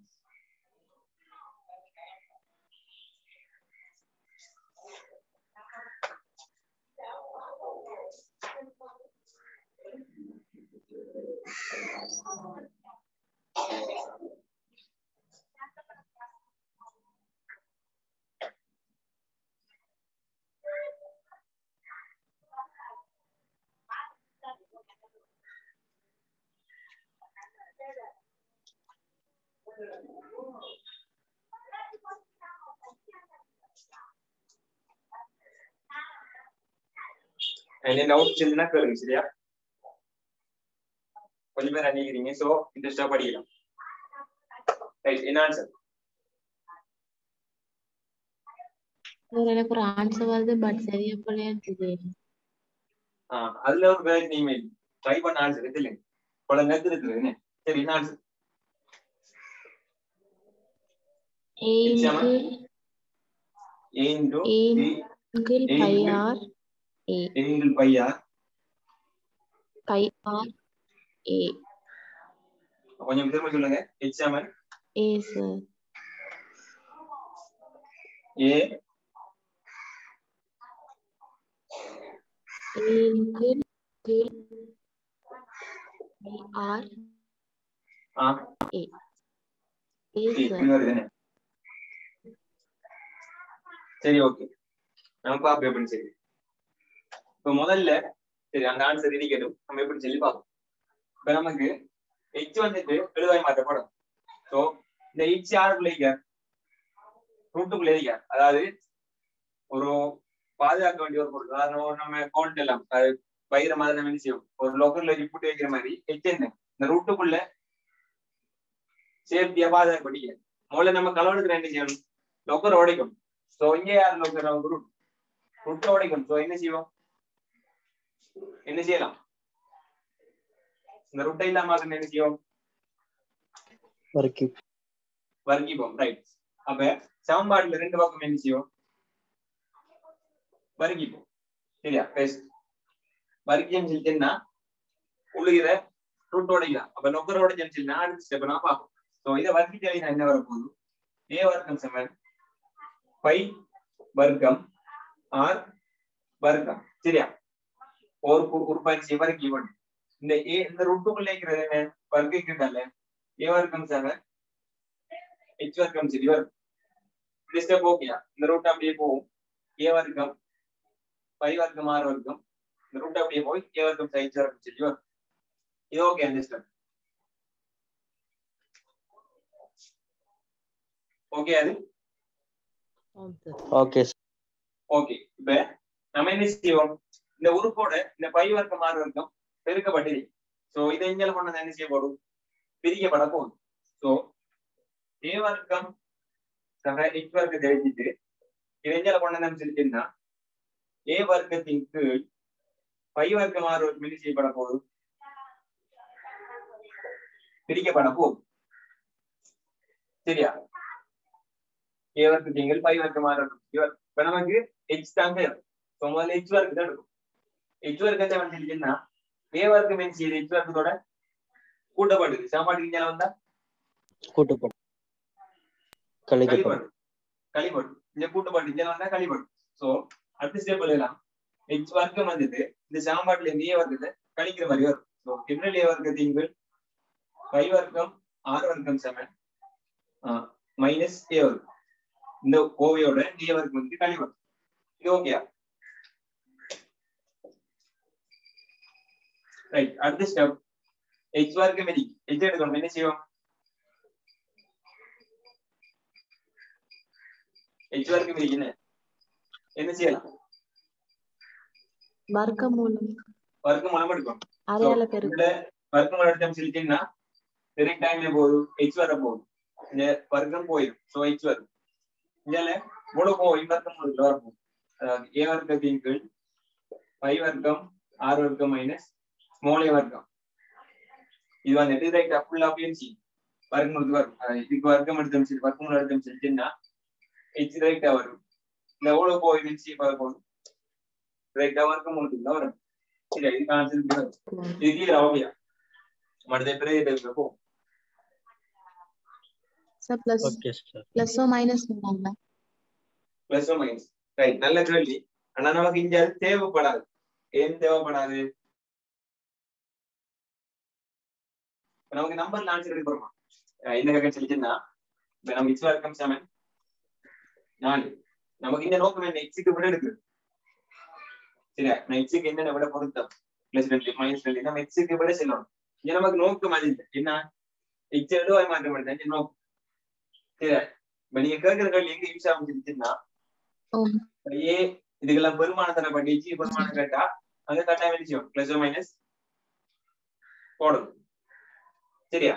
என்ன டவுட் இருந்துன்னா கேளுங்க சரியா கொஞ்சம் பேர் அணிக்கிறீங்க சோ இன்ட்ரெஸ்டா படிக்கலாம் ரைட் என்ன ஆன்சர் ஒரு எனக்கு ஒரு ஆன்சர் வருது பட் சரியா போலையான்னு தெரியல ஆஹ் அதுல ஒரு வேலை நீங்க ட்ரை பண்ண ஆன்சர் இருக்கு இல்லைங்க பல நேரத்தில் இருக்குது என்ன சரி என்ன ஆன்சர் ஏ இன்கு ஏ இன்டூ ஏ இன்கில் பை ஆர் ஏ ஏங்கிள் பையா பை ஆர் ஏ கொஞ்சம் திரும்ப சொல்லுங்க எக்ஸாமன் ஏ சார் ஏ ஏ இன்கில் கீழ் பை ஆர் ஆ ஏ ஏ ஏ, சார் இப்படி வருது என்ன சரி ஓகே நம்ம பாப்போம் எப்படின்னு சரி இப்ப முதல்ல சரி அந்த ஆன்சர் இருக்கட்டும் நம்ம எப்படி சொல்லி பார்ப்போம் இப்ப நமக்கு எச் வந்துட்டு எழுதாய் மாற்றப்படும் சோ இந்த எச் யாருக்குள்ள இருக்க ரூட்டுக்குள்ள இருக்க அதாவது ஒரு பாதுகாக்க வேண்டிய ஒரு பொருள் அதாவது நம்ம- நம்ம கவுண்ட் எல்லாம் அது வைக்கிற மாதிரி நம்ம என்ன செய்வோம் ஒரு லொக்கர்ல ரிப்போர்ட் வைக்கிற மாதிரி எச் என்ன இந்த ரூட்டுக்குள்ள சேஃப்டியா பாதுகாக்க படிக்க முதல்ல நம்ம கலவெடுக்கிற என்ன செய்யணும் லொக்கர் உடைக்கும் சோ இங்கே யார் லொக்கர் அவங்க ரூட் ரூட்டை உடைக்கும் சோ என்ன செய்வோம் என்ன செய்யலாம் இந்த ரூட்டை இல்லாம ஆக்கணும் என்ன செய்வோம் வரைக்கும் வர்க்கிப்போம் ரைட் அப்ப சமன்பாடுல ரெண்டு பக்கம் என்ன செய்வோம் வர்க்கிப்போம் சரியா பேசு வர்க்கியம் செஞ்சுன்னா உள்ளுகிற ரூட்டோட இதான் அப்ப நொக்கரோட செஞ்சுன்னா அடுத்த ஸ்டெப் நான் பார்ப்போம் ஸோ இதை வர்க்கிச்சலி என்ன வரப்போகுது ஏ வர்க்கம் சமன் பை வர்க்கம் ஆர் வர்க்கம் சரியா ஒரு உற்பத்தி வர்க்கம் இவன் இந்த ஏ இந்த ரூட்டுக்குள்ள இருக்கிறது என்ன வர்க்கிக்கிட்டால ஏ வர்க்கம் சமன் ஹெச் வர்க்கம் சரி வரும் இந்த ஸ்டெப் ஓகேயா இந்த ரூட் அப்படியே போகும் ஏ வர்க்கம் பை வர்க்கம் ஆர் வர்க்கம் இந்த ரூட் அப்படியே போய் ஏ வர்க்கம் ஹெச் வர்க்கம் சரி வரும் இது ஓகே அந்த ஸ்டெப் ஓகே அது Okay, sir. ஓகே இப்ப நம்ம என்ன செய்வோம் இந்த உறுப்போட இந்த பை வர்க்கம் ஆறு வர்க்கம் பெருக்கப்பட்டது சோ இதை இங்கே கொண்டு என்ன செய்ய போடும் பிரிக்கப்பட போகுது சோ ஏ வர்க்கம் சக எச் வர்க்கத்தை வச்சுட்டு இதை இங்கே கொண்டு என்ன சொல்லிட்டுன்னா ஏ வர்க்கத்தின் கீழ் பை வர்க்கம் ஆறு வர்க்கம் என்ன செய்யப்பட போகுது பிரிக்கப்பட போகுது சரியா ஏ வர்க்கத்தின் கீழ் பை வர்க்கம் ஆறு வர்க்கம் இவர் இப்ப நமக்கு ஹெச் தாங்க ஸோ முதல்ல ஹெச் வர்க்கு தான் இருக்கும் ஹெச் வர்க்கத்தை வந்து சொல்லிச்சுன்னா ஏ வர்க்கம் என்ன செய்யுது ஹெச் வர்க்கத்தோட கூட்டப்படுது சாப்பாட்டுக்கு இங்கே வந்தா கூட்டுப்படும் கழிக்கப்படும் களிமண் களிமண் இந்த கூட்டுப்பாட்டு இங்கே வந்தா களிமண் சோ அடுத்த ஸ்டெப் எல்லாம் ஹெச் வர்க்கம் வந்துட்டு இந்த சாம்பாட்டுல இருந்து ஏ வர்க்கத்தை கழிக்கிற மாதிரி வரும் ஸோ கிண்ணல் ஏ வர்க்கத்தின் கீழ் பை வர்க்கம் ஆறு வர்க்கம் செவன் மைனஸ் ஏ வர்க்கம் இந்த கோவையோட ஏ வர்க்கம் வந்து களிமண் இது ஓகேயா ரைட் அடுத்த ஸ்டெப் ஹெச் வர்க்கம் எதி ஹெச் எடுக்கணும் என்ன செய்வோம் ஹெச் வர்க்கம் எதி என்ன என்ன செய்யலாம் வர்க்கமூலம் வர்க்கம் மூலம் எடுக்கணும் அடையாள பெருக்கு இதுல வர்க்கம் எடுத்தோம் சொல்லிட்டீங்கன்னா direct டைம்ல போகுது ஹெச் வர போகுது இந்த வர்க்கம் போயிடும் சோ ஹெச் வரும் இதுல முழு போய் வர்க்கம் முழுக்க வரப்போம் அதாவது ஏ வர்க்கத்தின் கீழ் பை வர்க்கம் ஆறு வர்க்கம் மைனஸ் ஸ்மால் ஏ வர்க்கம் இது வந்துட்டு ரைட் ஃபுல்லா பிஎன்சி வர்க்கம் முழுக்க வரும் அஹ் இதுக்கு வர்க்கம் எடுத்தோம் சரி வர்க்கம் முழு எடுத்தோம் சொல்லிட்டீங்கன்னா ஹெச் ரைட்டா வரும் இந்த எவ்வளவு போய் மின்சி பார்ப்போம் ரைட்டா வர்க்கம் முழுக்க தான் வரும் சரி இது கான்செப்ட் வரும் இது கிளியர் ஆகுயா மற்ற பிறகு போ சார் பிளஸ் Okay, sir. பிளஸோ மைனஸ் பண்ணாங்களா பிளஸ் மைனஸ் ரைட் நல்ல கேள்வி ஆனா நமக்கு இங்க அது தேவைப்படாது ஏன் தேவைப்படாது இப்ப நமக்கு நம்பர்ல ஆன்சர் எடுக்க போறோமா அஹ் இந்த கக்கம் சொல்லிச்சுன்னா இப்ப நம்ம இச்சு வர்க்கம் செவன் நாலு நமக்கு இந்த நோக்கம் என்ன எக்ஸுக்கு விட இருக்கு சரியா நான் எக்ஸுக்கு என்னென்ன விட பொருத்தம் பிளஸ் ரெண்டு மைனஸ் ரெண்டு நம்ம எக்ஸுக்கு விட செல்லணும் இங்க நமக்கு நோக்கம் அது இல்லை என்ன எக்ஸ் எழுதுவாய் மாற்ற மாட்டேன் நோக்கம் சரியா இப்ப நீங்க கேட்கிற கேள்வி எங்க யூஸ் ஆகும் சொல்லிச்சுன்னா ஓ ஏ இதுக்கெல்லாம் பெருமானம் தரப்பட்டு ஜி பெருமானம் கேட்டா அங்க கட்டாயம் என்ன செய்யும் பிளஸ் மைனஸ் போடணும் சரியா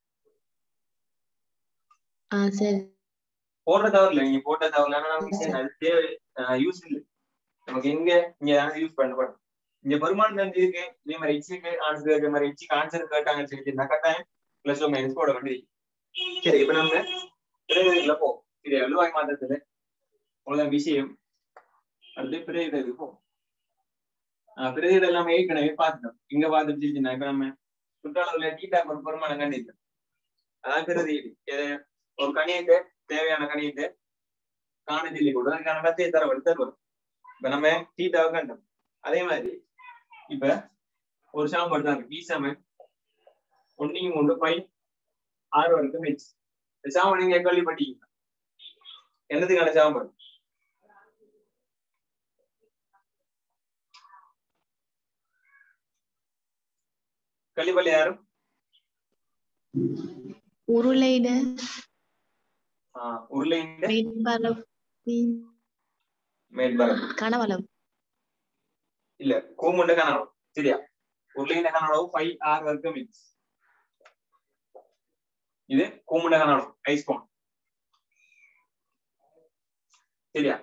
ஆ சரி போடுற தவறுல நீங்க போட்ட தவறுல ஆனா நமக்கு சரி, அது தேவை யூஸ் இல்லை நமக்கு எங்க இங்க யூஸ் பண்ணப்படும் இங்க பெருமானம் தெரிஞ்சிருக்கு இதே மாதிரி எக்ஸுக்கு ஆன்சர் இதே மாதிரி எக்ஸுக்கு ஆன்சர் கேட்டாங்கன்னு சொல்லிட்டு கட்டாயம் பிளஸ் மைனஸ் போட வேண்டியது சரி இப்ப நம்ம பிறகுல போ சரி எழுவாய் மாதத்துல அவ்வளவுதான் விஷயம் அடுத்து பிறகு போ பிறகு எல்லாமே ஏற்கனவே பார்த்துட்டோம் இங்க பார்த்துட்டு இருந்துச்சுன்னா இப்ப நம்ம சுற்றளவுல டீட்டா ஒரு பெருமானம் கண்டிப்போம் அதான் பிறகு இது ஒரு கணியத்தை தேவையான கணியத்தை காண சொல்லி கூட அதுக்கான கத்தையை தரவடு தருவோம் இப்ப நம்ம டீட்டாவை கண்டோம் அதே மாதிரி இப்ப ஒரு சாம்பாடு தான் இருக்கு ஈசாம ஒன்னையும் கொண்டு பை ஆறு வரைக்கும் வச்சு இந்த சாம்பாடு நீங்க கேள்விப்பட்டீங்க என்னதுக்கான சாம்பாடு கள்ளிப்பள்ளி யாரும் உருளையிட ஆஹ் உருளைஇந்த மேற்பரப்பின் மேற்பரப்பு கனவளவு இல்ல கூமுண்ட கனவு சரியா உருளையின் கனவு ஃபைவ் ஆர் வர்க்கம் இன்ச் இது கூமுண்ட கனவு ஐஸ் கோன் சரியா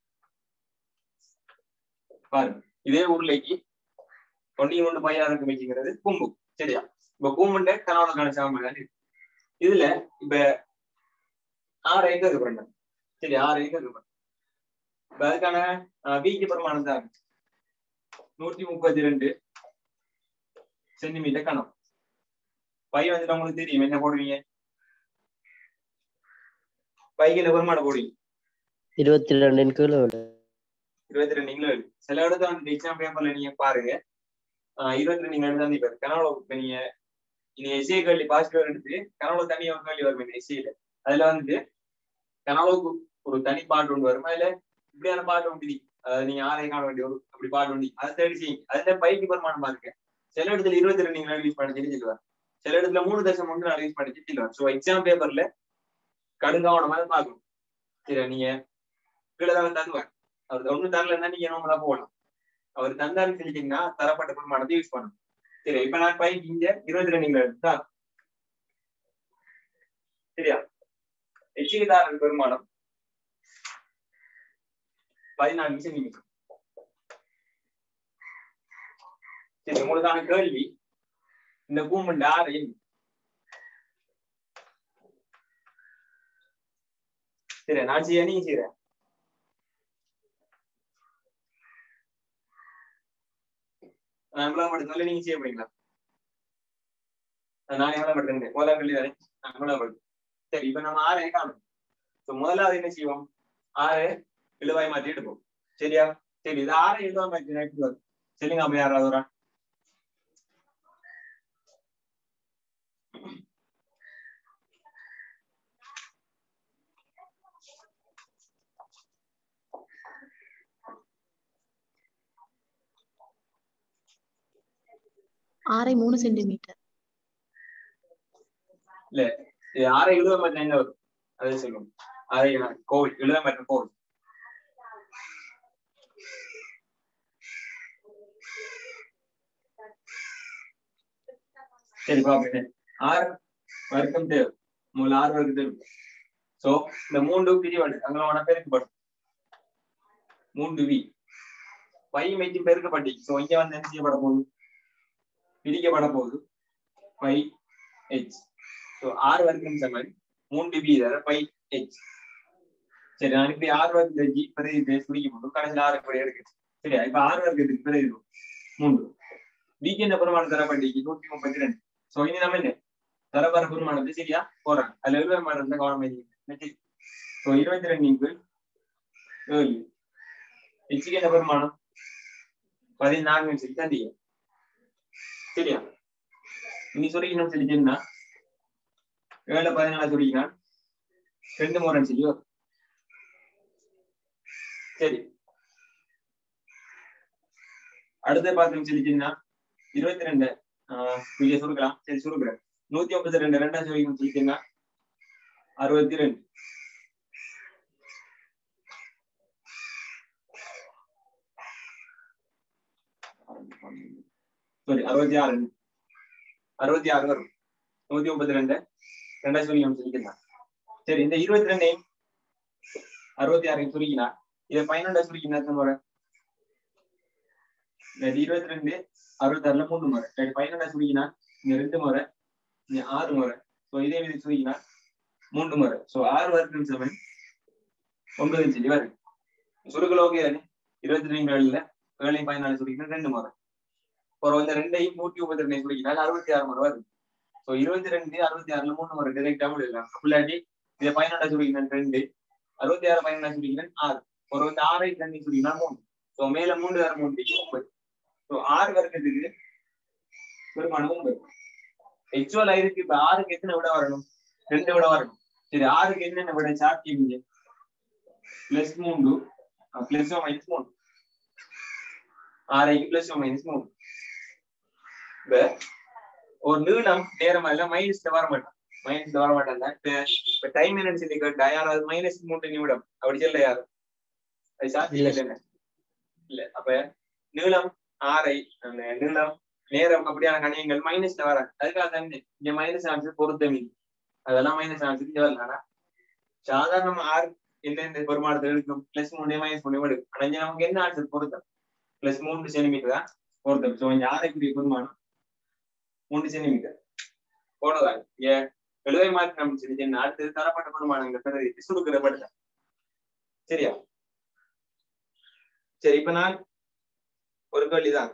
பாருங்க இதே உருளைக்கு ஒன்னி ஒன்று பை ஆர் வர்க்கம் இன்ச்சுங்கிறது கூம்பு சரியா இப்ப கூமுண்ட கனவுக்கான சாம்பல் தான் இது. இதுல இப்ப ஆறு ஏக்கர் இருக்கு சரி ஆறு ஏக்கர் இருக்கு இப்ப அதுக்கான வீக்கு பிரமாணம் தான் இருக்கு நூற்றி முப்பத்தி ரெண்டு சென்டிமீட்டர் கணம் பை வந்துட்டு உங்களுக்கு தெரியும் என்ன போடுவீங்க பைக்கு என்ன பெருமாள் போடுவீங்க இருபத்தி ரெண்டு கிலோ இருபத்தி ரெண்டு நீங்களும் எழுது சில இடத்துல வந்து எக்ஸாம் பேப்பர்ல நீங்க பாருங்க ஆஹ் இருபத்தி ரெண்டு நீங்க எழுதாந்து பாரு கனவுல இப்ப நீங்க நீங்க எஸ்ஏ கேள்வி பாசிட்டிவ் எடுத்து கனவுல தனியா ஒரு கேள்வி வரும் எஸ்ஏல அதுல வந்துட்டு கனவுக்கு ஒரு தனி பாட்டு ஒன்று வரும் அதுல இப்படியான பாட்டு ஒன்று இருக்கு. அதாவது நீங்க ஆரை காண வேண்டிய ஒரு அப்படி பாட்டு ஒன்று அதை தேடி செய்யுங்க அதுல பைக்கு பெருமானம் பாருங்க சில இடத்துல இருபத்தி ரெண்டு நீங்க ரிலீஸ் பண்ணி தெரிஞ்சுக்குவார் சில இடத்துல மூணு தசம் ஒன்று ரிலீஸ் பண்ணி தெரிஞ்சுக்குவார் ஸோ எக்ஸாம் பேப்பர்ல கடுங்கவனமா பார்க்கணும் சரி நீங்க கீழே தான் தருவார் அவர் ஒண்ணு தரலன்னா நீங்க நம்மளா போகலாம் அவர் தந்தாருன்னு சொல்லிட்டீங்கன்னா தரப்பட்ட பெருமானத்தை யூஸ் பண்ணணும் சரி இப்ப நான் பைக் இங்க இருபத்தி ரெண்டு எடுத்தா சரியா எச்சிகதாரன் பெருமானம் பதினாலு சென்டிமீட்டர் சரி உங்களுக்கான கேள்வி இந்த கூமண்ட் ஆறு சரி நான் செய்ய நீங்க செய்யற நான் எவ்வளவு மட்டும் நீங்க செய்ய போறீங்களா நான் எவ்வளவு மட்டும் முதலாம் கல்வி தானே நான் எவ்வளவு மட்டும் சரி இப்ப நம்ம ஆறே காணும் ஸோ முதலாவது என்ன செய்வோம் ஆறு இழுவாய் மாற்றி எடுப்போம் சரியா சரி இது ஆறு இழுவாய் மாற்றி எடுத்து வரும் சரிங்க அப்ப யாராவது ஒரு ஆள்? ஆறை மூணு சென்டிமீட்டர் இது ஆறு இழுவாய் மாற்றி என்ன வரும் அதை சொல்லுவோம் அதை நான் கோவில் இழுவாய் மாற்ற கோவில் சரி பாப்பேன் ஆறு வர்க்கம் தேவை மூணு ஆறு வர்க்கம் தேவை சோ இந்த மூன்று பிரிவாடு அங்களோட பெருக்கப்படும் மூன்று வி பை மைக்கு பெருக்கப்பட்டி சோ இங்க வந்து என்ன செய்யப்பட போகுது பிரிக்கப்பட போகுது பை ஹெச் சோ ஆறு வர்க்கம் சமன் மூன்று வி தர பை ஹெச் சரி நான் இப்படி ஆறு வர்க்கத்தை ஜி பிறகு இதை சுருக்கி போட்டு கடைசியில் ஆறு இப்படி எடுக்கு சரியா இப்ப ஆறு வர்க்கத்துக்கு பிறகு இருக்கும் மூன்று விக்கு என்ன பெருமானம் தரப்பட்டிக்கு நூத்தி முப்பத்தி ரெண்டு சோ இனி நம்ம என்ன தரப்பர பெருமானத்தை சரியா போறாங்க அதுல எழுபது மாடம் தான் கவனம் வைங்க சோ இருபத்தி ரெண்டு இங்கு ஏழு ஹெச்சுக்கு என்ன பெருமானம் பதினான்கு சொல்லி தந்தீங்க சரியா இனி சுருக்கணும் சொல்லிட்டீங்கன்னா ஏழு பதினாலு சுருக்கினா ரெண்டு முறை செய்யும் சரி அடுத்த பாத்திரம் சொல்லிட்டீங்கன்னா இருபத்தி ரெண்டு ஆஹ் இங்க சுருக்கலாம் சரி சுருக்குறேன் நூத்தி ஐம்பத்தி ரெண்டு ரெண்டாம் சொல்லிக்கணும் சொல்லிட்டீங்கன்னா அறுபத்தி ரெண்டு சாரி அறுபத்தி ஆறு அறுபத்தி ஆறு வரும் நூத்தி முப்பத்தி ரெண்டு ரெண்டாம் சொல்லிக்கணும் சொல்லிக்கலாம் சரி இந்த இருபத்தி ரெண்டையும் அறுபத்தி ஆறையும் சுருக்கினா இதை பதினொன்றா சுருக்கினா எத்தனை முறை இந்த இருபத்தி ரெண்டு அறுபத்தி ஆறுல மூணு முறை ரெண்டு பதினொன்றா சுருக்கினா இங்க ரெண்டு முறை இங்க ஆறு முறை ஸோ இதே விதி சுருக்கினா மூன்று முறை ஸோ ஆறு வர்க்கம் செவன் ஒன்பது சொல்லி வரும் சுருக்கல ஓகே தானே இருபத்தி ரெண்டு ஏழுல ஏழையும் பதினாலு சுருக்கினா ரெண்டு முறை அப்புறம் இந்த ரெண்டையும் நூத்தி முப்பத்தி ரெண்டையும் சுருக்கினால் அறுபத்தி ஆறு முறை வருது ஸோ இருபத்தி ரெண்டு அறுபத்தி ஆறுல மூணு முறை டிரெக்டா முடியலாம் ஃபுல்லாட்டி இதை பதினொன்றா சுருக்கினா ரெண்டு அறுபத்தி ஆறு பதினொன்றா சுருக்கினா ஆறு ஒரு வந்து ஆறை ரெண்டு சுருக்கினா மூணு ஸோ மேல மூன்று ஆறு மூணு ஒன்பது ஸோ ஆறு வர்க்கத்துக்கு பெருமானம் ஒன்பது எக்சுவல் ஆயிருக்கு இப்ப ஆறுக்கு எத்தனை விட வரணும் ரெண்டு விட வரணும் சரி ஆறுக்கு என்னென்ன விட சாப்பிட்டீங்க பிளஸ் மூன்று பிளஸ் மைனஸ் மூணு ஆறைக்கு பிளஸ் மைனஸ் மூணு இப்ப ஒரு நீளம் நேரம் இல்ல மைனஸ்ல வர மாட்டான் மைனஸ்ல வர மாட்டாங்க இப்ப இப்ப டைம் என்னன்னு சொல்லி கேட்டா யாராவது மைனஸ் மூன்று நிமிடம் அப்படி சொல்ல யாரு அது சாத்தியம் இல்லைன்னு இல்ல அப்ப நீளம் ஆரை அந்த நீளம் நேரம் அப்படியான கணியங்கள் மைனஸ்ல வராது அதுக்காக தான் இங்க மைனஸ் ஆன்சர் பொருத்தம் இல்லை அதெல்லாம் மைனஸ் ஆன்சர் இங்க வரல சாதாரண ஆறு எந்தெந்த பெருமானத்தை எடுக்கும் பிளஸ் மூணு மைனஸ் மூணு எடுக்கும் ஆனா இங்க நமக்கு என்ன ஆன்சர் பொருத்தம் பிளஸ் மூணு சென்டிமீட்டர் தான் பொருத்தம் ஸோ இங்க ஆரைக்குரிய பெருமானம் மூணு சென்டிமீட்டர் போனதான் இங்க எழுவை மாற்றி நம்ம சொல்லி அடுத்தது தரப்பட்ட பெருமானங்கள் பிறகு சுருக்கிற படுத்த சரியா சரி இப்ப நான் ஒரு கேள்விதான்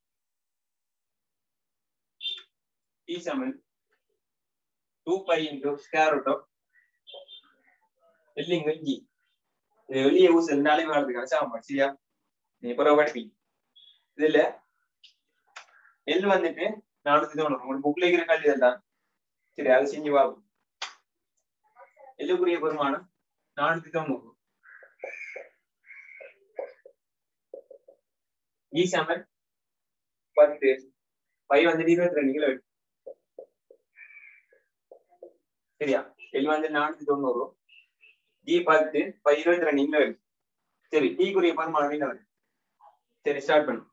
இ சமன் two pi into square root of எல்லிங்கள் ஜி இது வெளியே ஊசல் இருந்தாலே வாழ்றதுக்கான சாப்பாடு சரியா நீ பிறகு படிப்பீங்க இதுல எல் வந்துட்டு நானூத்தி தொண்ணூறு உங்களுக்கு புக்ல இருக்கிற கல்வி தான் சரி அதை செஞ்சு பார்ப்போம் எல்லுக்குரிய பெருமானம் நானூத்தி தொண்ணூறு இ சமன் பத்து பை வந்துட்டு இருபத்தி ரெண்டு கிலோ சரியா எல் வந்து நானூத்தி தொண்ணூறு ஜி பத்து பை இருபத்தி ரெண்டு கிலோ சரி டீக்குரிய பெருமானம் என்ன வருது சரி ஸ்டார்ட் பண்ணு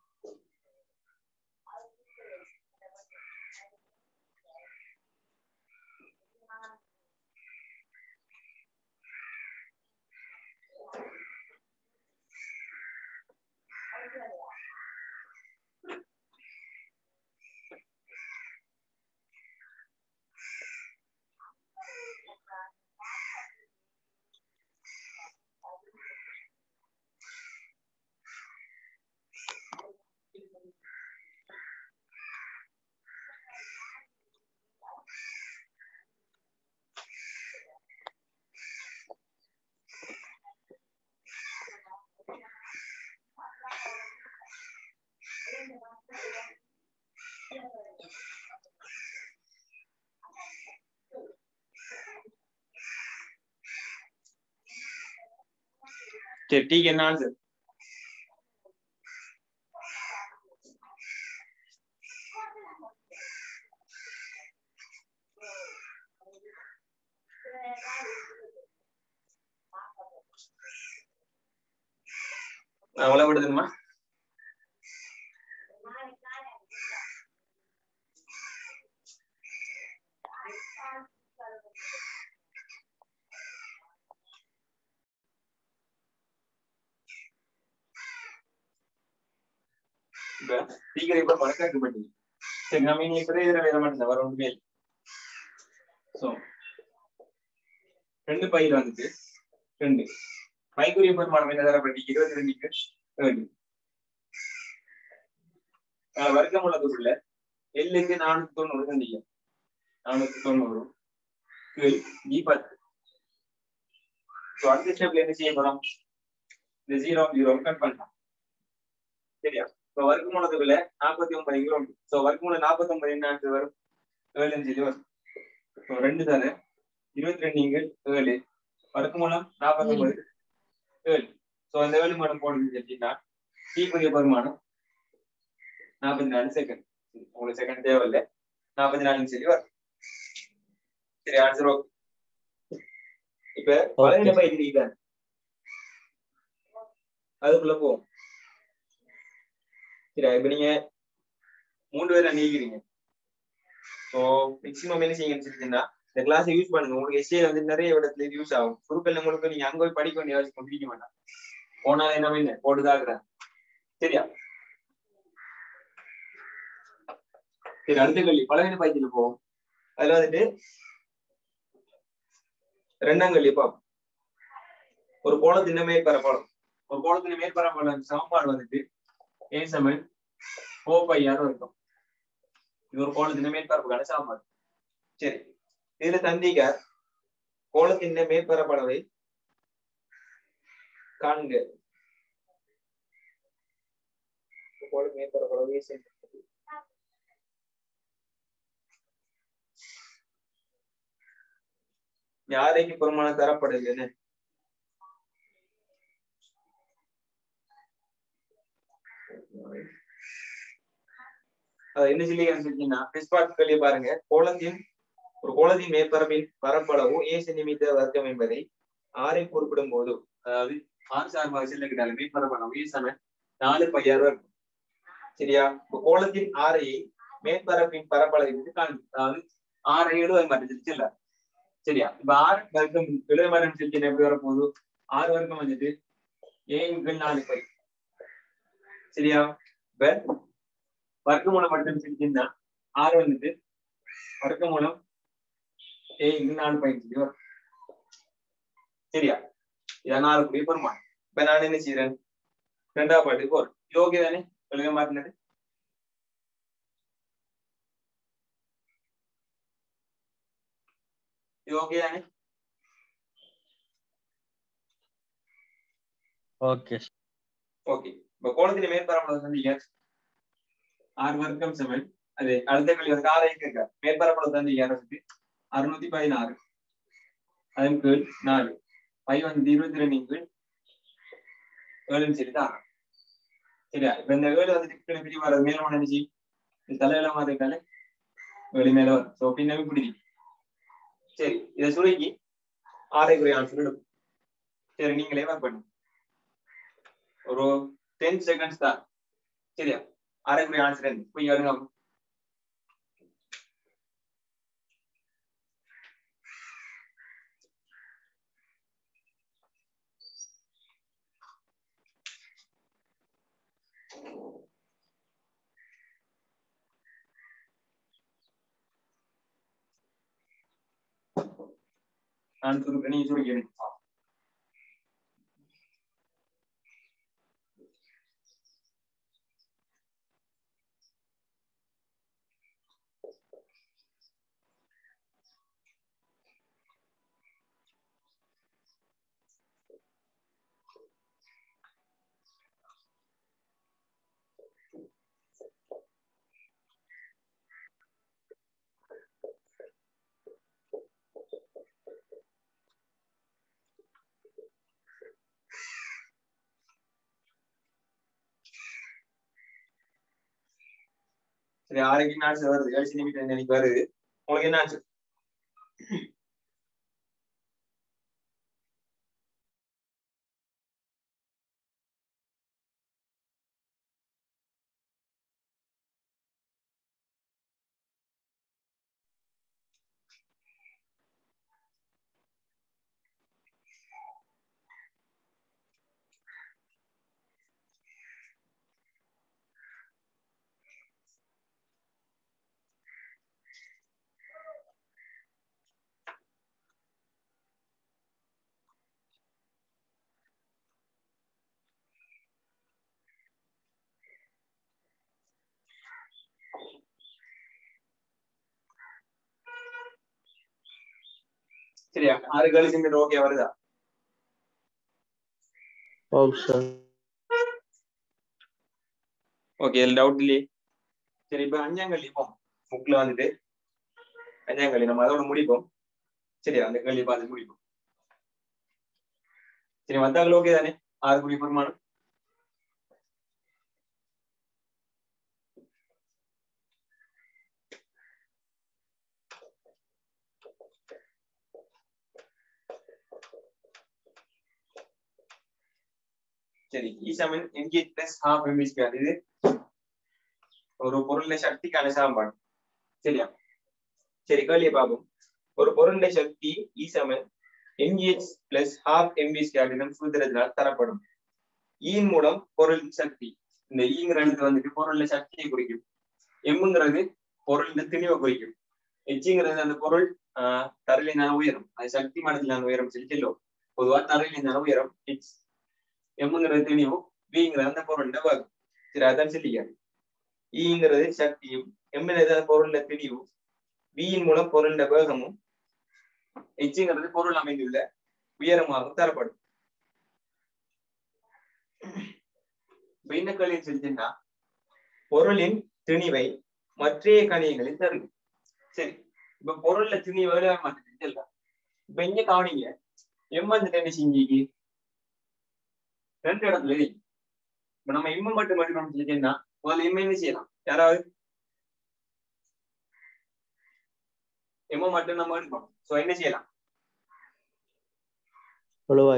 சரி டீக்கு என்ன ஆன்சர் அவ்வளவு விடுதுமா இப்ப சீக்கிரம் இப்ப மறக்காக்கு பட்டி சரி நம்ம இனி இப்ப இதுல வேற மாட்டேன் வர ஒன்றுமே சோ ரெண்டு பயிர் வந்துட்டு ரெண்டு பைக்குரிய பெருமானம் என்ன தரப்பட்டி இருபத்தி ரெண்டுக்கு ரெண்டு வர்க்கம் உள்ளதுக்குள்ள எல்லுக்கு நானூத்தி தொண்ணூறு சந்திக்க நானூத்தி தொண்ணூறு கீழ் ஜி பத்து ஸோ அடுத்த ஸ்டெப்ல என்ன செய்ய போறோம் இந்த ஜீரோ ஜீரோ கட் பண்ணலாம் சரியா இப்போ வர்க்க மூலத்துக்குள்ள நாற்பத்தி ஒன்பது கிலோ உண்டு ஸோ வர்க்க மூலம் நாற்பத்தி ஒன்பது என்ன ஆன்சர் வரும் ஏழு அஞ்சு இது வரும் ஸோ ரெண்டு தானே இருபத்தி ரெண்டு இங்கு ஏழு வர்க்க மூலம் நாற்பத்தி ஒன்பது ஏழு ஸோ அந்த ஏழு மூலம் போடுறது எப்படின்னா தீக்குரிய பெருமானம் நாற்பத்தி நாலு செகண்ட் உங்களுக்கு செகண்ட் தேவையில்லை நாற்பத்தி நாலு சரி வரும் சரி ஆன்சர் ஓகே இப்ப பலனிட பயிர் தான் அதுக்குள்ள போவோம் சரி இப்ப நீங்க மூன்று பேரை நீக்கிறீங்க ஸோ மேக்சிமம் என்ன செய்யுங்கன்னு சொல்லிட்டீங்கன்னா இந்த கிளாஸ் யூஸ் பண்ணுங்க உங்களுக்கு எஸ்ஏ வந்து நிறைய இடத்துல யூஸ் ஆகும் குறுக்கல்ல உங்களுக்கு நீங்க அங்க போய் படிக்க வேண்டிய அவசியம் பிடிக்க மாட்டாங்க போனா என்ன என்ன போட்டுதாக்குறேன் சரியா சரி அடுத்த கல்வி பலவின பயிற்சியில போவோம் அதுல வந்துட்டு ரெண்டாம் கல்வி பார்ப்போம் ஒரு கோலத்தின் மேற்பரப்பாளம் ஒரு கோலத்தின் மேற்பரப்பாளம் சமன்பாடு வந்துட்டு ஏ சமன் ஓ பை ஆர் இருக்கும் இது ஒரு கோலத்தின் மேற்பரப்புக்கான சமன்பாடு சரி இதுல தந்திக கோலத்தின் மேற்பரப்பளவை காண்க கோல மேற்பரப்பளவை சேர்ந்து யாரைக்கு பெருமானம் தரப்படலைன்னு என்ன சொல்லி சொல்லிட்டீங்கன்னா பிஸ்பாட்களே பாருங்க கோலத்தின் ஒரு கோலத்தின் மேற்பரப்பின் பரப்பளவு ஏ சென்டிமீட்டர் வர்க்கம் என்பதை ஆரை குறிப்பிடும் போது அதாவது ஆறு சார்பாக செல்லுகிறாங்க மேற்பரப்பளவு ஏ சம நாலு பையாறு இருக்கும் சரியா இப்போ கோலத்தின் ஆரையை மேற்பரப்பின் பரப்பளவை வந்து காண்பு அதாவது ஆறு எழுபது மாதிரி சொல்ல சரியா இப்ப ஆறு வர்க்கம் எழுபது மாதிரி செல்லிச்சு எப்படி வரப்போகுது ஆறு வர்க்கம் வந்துட்டு ஏழு நாலு பை சரியா இப்ப வர்க்க மூலம் மட்டும் செஞ்சுன்னா ஆறு வந்துட்டு வர்க்க மூலம் ஏ இங்கு நாலு பாயிண்ட் சொல்லி வரும் சரியா இதான் நாலு புரிய பெருமாள் இப்ப நான் என்ன செய்யறேன் ரெண்டாவது பாட்டுக்கு வரும் இது ஓகே தானே சொல்லுங்க மாட்டினது இது ஓகே தானே ஓகே ஓகே இப்ப கோலத்தின் மேற்பரப்பளவு தந்தீங்க ஆறு வர்க்கம் சமன் அது அடுத்த கேள்வி வந்து ஆறு இருக்கா மேற்பரப்பளவு தந்தீங்க அரசுக்கு அறுநூத்தி பதினாறு அதன் கீழ் நாலு பை வந்து இருபத்தி ரெண்டு கீழ் ஏழுன்னு சொல்லி தான் சரியா இப்ப இந்த ஏழு வந்து கீழே பிரி வர்றது மேல நினைச்சு தலையில மாறிட்டாலே ஏழு மேல வரும் ஸோ பின்னவே பிடிக்கும் சரி இதை சுருக்கி ஆரைக்குரிய ஆன்சர் எடுக்கும் சரி நீங்களே ஒர்க் பண்ணுங்க ஒரு டென் செகண்ட்ஸ் தான் சரியா அரைக்குரிய ஆன்சர் என்ன போய் எடுங்க நான் சுருக்க நீ சுருக்கி எடுங்க சரி ஆறுக்கு என்ன ஆன்சர் வருது ஏழு சென்டிமீட்டர் எனக்கு வருது உங்களுக்கு என்ன ஆன்சர் சரியா ஆறு ஏழு சென்டிமீட்டர் ஓகே வருதா ஓம் சார் ஓகே இதுல டவுட் இல்லையே சரி இப்ப அஞ்சாம் கல்வி போம் புக்ல வந்துட்டு அஞ்சாம் கல்வி நம்ம அதோட முடிப்போம் சரியா அந்த கேள்வி பார்த்து முடிப்போம் சரி மத்தாக்கள் ஓகே தானே ஆறு குடி பெருமானம் சரி ஈசமன் என்கேஜ் பிளஸ் ஹாஃப் எம்பிஸ்கர் இது ஒரு பொருள சக்திக்கான சாம்பாடு சரியா சரி கேள்வியை பார்ப்போம் ஒரு பொருளுடைய சக்தி ஈசமன் என்கேஜ் பிளஸ் ஹாஃப் எம்பிஸ்கர் எனும் சூத்திரத்தினால் தரப்படும் ஈன் மூலம் பொருள் சக்தி இந்த ஈங்கிற எழுத்து வந்துட்டு பொருள்ல சக்தியை குறிக்கும் எம்முங்கிறது பொருள் திணிவை குறிக்கும் எச்சுங்கிறது அந்த பொருள் ஆஹ் தரையிலான உயரம் அது சக்தி மடத்திலான உயரம் சொல்லி சொல்லுவோம் பொதுவா தரையிலான உயரம் எச் எம்ங்கிறது திணிவும் விங்கிறது அந்த பொருள்ல வகும் சரி அதான் சொல்லிக்காரு ஈங்கிறது சக்தியும் எம்ங்கிறது அந்த பொருள்ல திணிவும் வியின் மூலம் பொருள்ல வேகமும் எச்சுங்கிறது பொருள் அமைந்துள்ள உயரமாகவும் தரப்படும் இப்ப இந்த கேள்வி செஞ்சுன்னா பொருளின் திணிவை மற்றைய கணியங்களில் தருது சரி இப்ப பொருள்ல திணி வேலை மாட்டேன் இப்ப இங்க கவனிங்க எம் வந்துட்டு என்ன செஞ்சீங்க ரெண்டு இடத்துல இருக்கு. இப்ப நம்ம இம்ம மட்டும் எடுக்கணும்னு சொல்லிட்டீங்கன்னா முதல்ல இம்ம என்ன செய்யலாம் யாராவது எம்ம மட்டும் நம்ம எடுக்கணும் சோ என்ன செய்யலாம் தொழுவாய்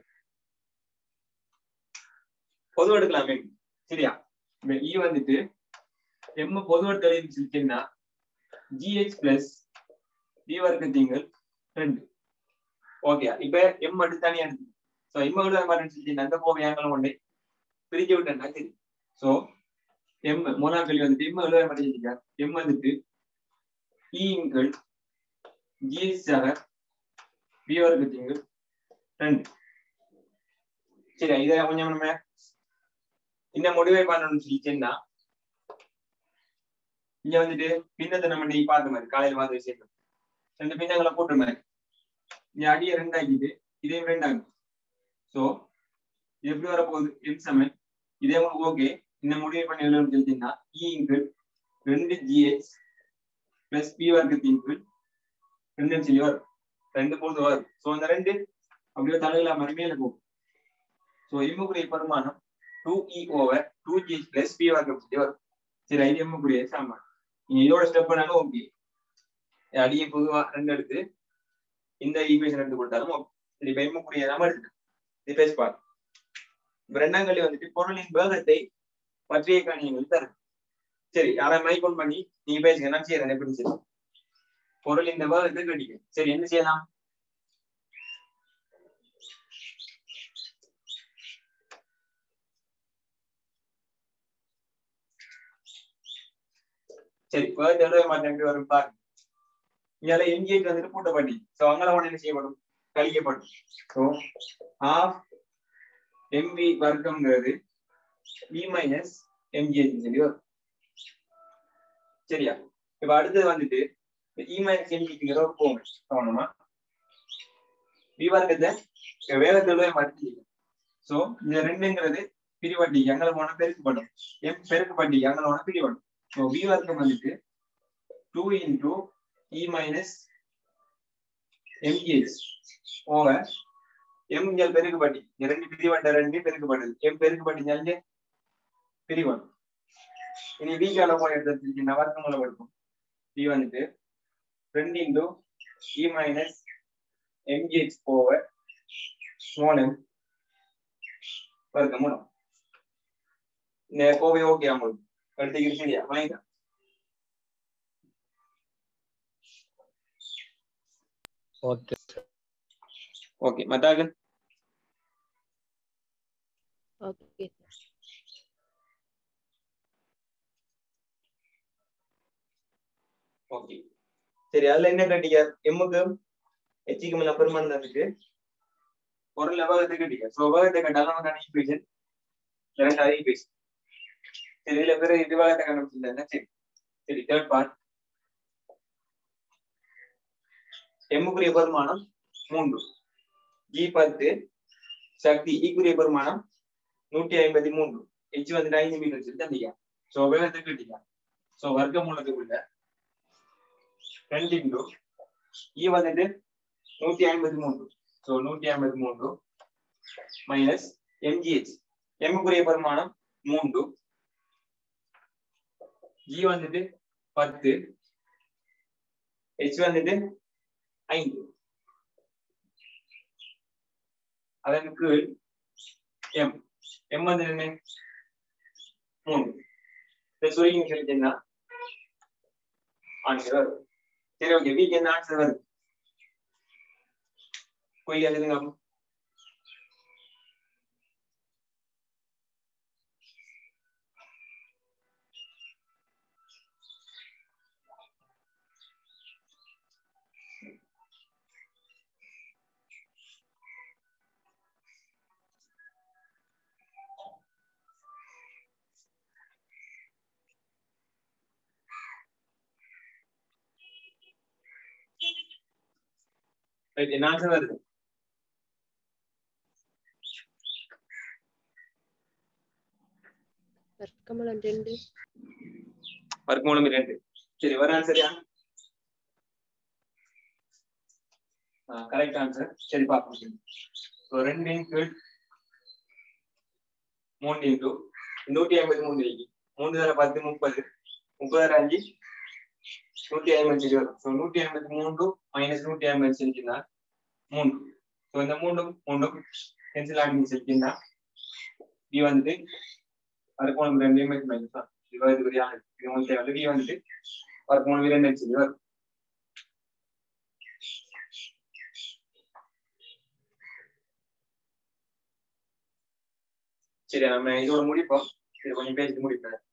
பொது எடுக்கலாமே சரியா இப்ப இ வந்துட்டு எம் பொது எடுத்து சொல்லிட்டீங்கன்னா ஜிஹெச் பிளஸ் டி வர்க்கத்தீங்கள் ரெண்டு ஓகே இப்ப எம் மட்டும் தனியா எடுத்து சோ எம் விட மாட்டேன்னு சொல்லிட்டு அந்த போக ஏங்களும் கொண்டு பிரிக்க விட்டேன்னா சரி சோ எம் மூணாம் கேள்வி வந்துட்டு எம் எழுத மாட்டேங்க எம் வந்துட்டு ஈங்கள் ஜிஹெச் ஆக பி வர்க்கத்தீங்கள் ரெண்டு சரி இதை கொஞ்சம் நம்ம இந்த முடிவை பண்ணணும்னு சொல்லிட்டேன்னா இங்க வந்துட்டு பின்னத்தை நம்ம இன்னைக்கு பார்த்த மாதிரி காலையில பார்த்த விஷயம் ரெண்டு பின்னங்களை போட்ட மாதிரி இங்க அடியை ரெண்டாக்கிட்டு இதையும் ரெண்டாகும் சோ இது எப்படி வரப்போகுது எம் செவன் இதே உங்களுக்கு ஓகே இந்த முடிவு பண்ணி எழுதணும்னு தெரிஞ்சுன்னா இ இன்கு ரெண்டு ஜிஹெச் பிளஸ் பி வர்க்கத்தின் கீழ் ரெண்டு சொல்லி வரும் ரெண்டு பொழுது வரும் சோ அந்த ரெண்டு அப்படியே தலையில மாதிரி மேல போகும் சோ எம்முக்குரிய பரிமாணம் two E over two G plus B வர்க்கம் சொல்லி வரும் சரி இது எம்முக்குரிய சாமான் நீங்க இதோட ஸ்டெப் பண்ணாலும் ஓகே அடியை பொதுவா ரெண்டு எடுத்து இந்த ஈக்குவேஷன் எடுத்து கொடுத்தாலும் ஓகே சரி இப்ப எம்முக்குரிய நம்ம எடுத்துட்டோம் இது பேஸ் பார்க்க இப்ப ரெண்டாம் கல்வி வந்துட்டு பொருளின் வேகத்தை பற்றிய காணியங்கள் தரும் சரி யாரை மைக்கோன் பண்ணி நீங்க பேசுங்க நான் செய்யறேன் எப்படி செய்யலாம் பொருள் இந்த வேகத்தை கடிக்கும் சரி என்ன செய்யலாம் சரி வேகத்தை எழுத மாட்டேன் எப்படி வரும் பாருங்க இங்கால எம்ஜிஹெச் வந்துட்டு பூட்டப்பட்டி சோ அங்கே உடனே என்ன செய்யப்படும் கழிக்கப்படும் ஸோ ஆஃப் எம்பி வர்க்கம்ங்கிறது பி மைனஸ் எம்ஜிஹெச் சொல்லி வரும் சரியா இப்ப அடுத்தது வந்துட்டு இ மைனஸ் எம்ஜிங்கிற ஒரு போங்க கவனமா பி வர்க்கத்தை வேகத்துல மாற்றி சோ இந்த ரெண்டுங்கிறது பிரிவட்டி எங்களை போன பெருக்குப்படும் எம் பெருக்குப்பட்டி எங்களை போன பிரிவடும் ஸோ பி வர்க்கம் வந்துட்டு two into E minus M G H over M இஞ்சல் பெருக்குப்பட்டி ரெண்டு பிரிவண்ட ரெண்டு பெருக்குப்பட்டது எம் பெருக்குப்பட்டி ஞாங்க பிரிவன் இனி வி கால போய் எடுத்து வர்க்கங்களை எடுக்கும் வி வந்துட்டு ரெண்டு into E minus M G H over small M வர்க்க மூலம் இந்த கோவை ஓகே உங்களுக்கு எடுத்துக்கிட்டு சரியா வாங்கிக்க ஓகே ஓகே மத்தாக ஓகே ஓகே சரி அதுல என்ன கட்டிக்க எம்முக்கு எச்சிக்கு மேல பெருமானம் இருக்கு ஒரு லவகத்தை கட்டிக்க சோ உபகத்தை கண்டாலும் நமக்கான ஈக்குவேஷன் இரண்டாவது ஈக்குவேஷன் சரி இதுல பிறகு விவாகத்தை கண்டுபிடிச்சிருந்தா சரி சரி தேர்ட் பார்ட் எம்முக்குரிய பெருமானம் மூன்று ஜி பத்து சக்தி ஈக்குரிய பெருமானம் நூற்றி ஐம்பத்தி மூன்று எச் வந்துட்டு ஐந்து மீட்டர் வச்சு தண்டிக்க சோ உபகத்தை கட்டிக்க சோ வர்க்க மூலத்துக்குள்ள ரெண்டு இன்டூ இ வந்துட்டு நூத்தி ஐம்பத்தி மூன்று ஸோ நூத்தி ஐம்பத்தி மூன்று மைனஸ் எம்ஜிஹெச் எம்முக்குரிய பரிமாணம் மூன்று ஜி வந்துட்டு பத்து ஹெச் வந்துட்டு ஐந்து அதன் கீழ் எம் எம் வந்து என்ன மூணு இந்த சுருங்கி சொல்லிட்டீங்கன்னா ஆன்சர் வரும் சரி ஓகே வீக் என்ன ஆன்சர் வருது போய் எழுதுங்க ரைட் என்ன ஆன்சர் வருது வர்க்கமூலம் ரெண்டு வர்க்கமூலம் இரண்டு சரி வர ஆன்சரியா கரெக்ட் ஆன்சர் சரி பார்ப்போம் ஸோ ரெண்டு இன்டு மூணு இன்டு நூற்றி ஐம்பத்தி மூணு இருக்கு மூணு தர பத்து முப்பது முப்பது அஞ்சு நூற்றி ஐம்பது சரி வரும் ஸோ நூற்றி ஐம்பத்தி மூன்று மைனஸ் நூற்றி ஐம்பது செஞ்சுன்னா மூன்று ஸோ இந்த மூன்றும் மூன்றும் பென்சில் ஆகி செஞ்சுன்னா இது வந்துட்டு வர்க்கமூலம் ரெண்டு மைனஸ் மைனஸ் தான் இது இது பெரிய இது உங்களுக்கு தேவை இது வந்துட்டு வர்க்கமூலம் இரண்டு சொல்லி வரும் சரி நம்ம இதோட முடிப்போம் இது கொஞ்சம் பேசிட்டு முடிப்பேன்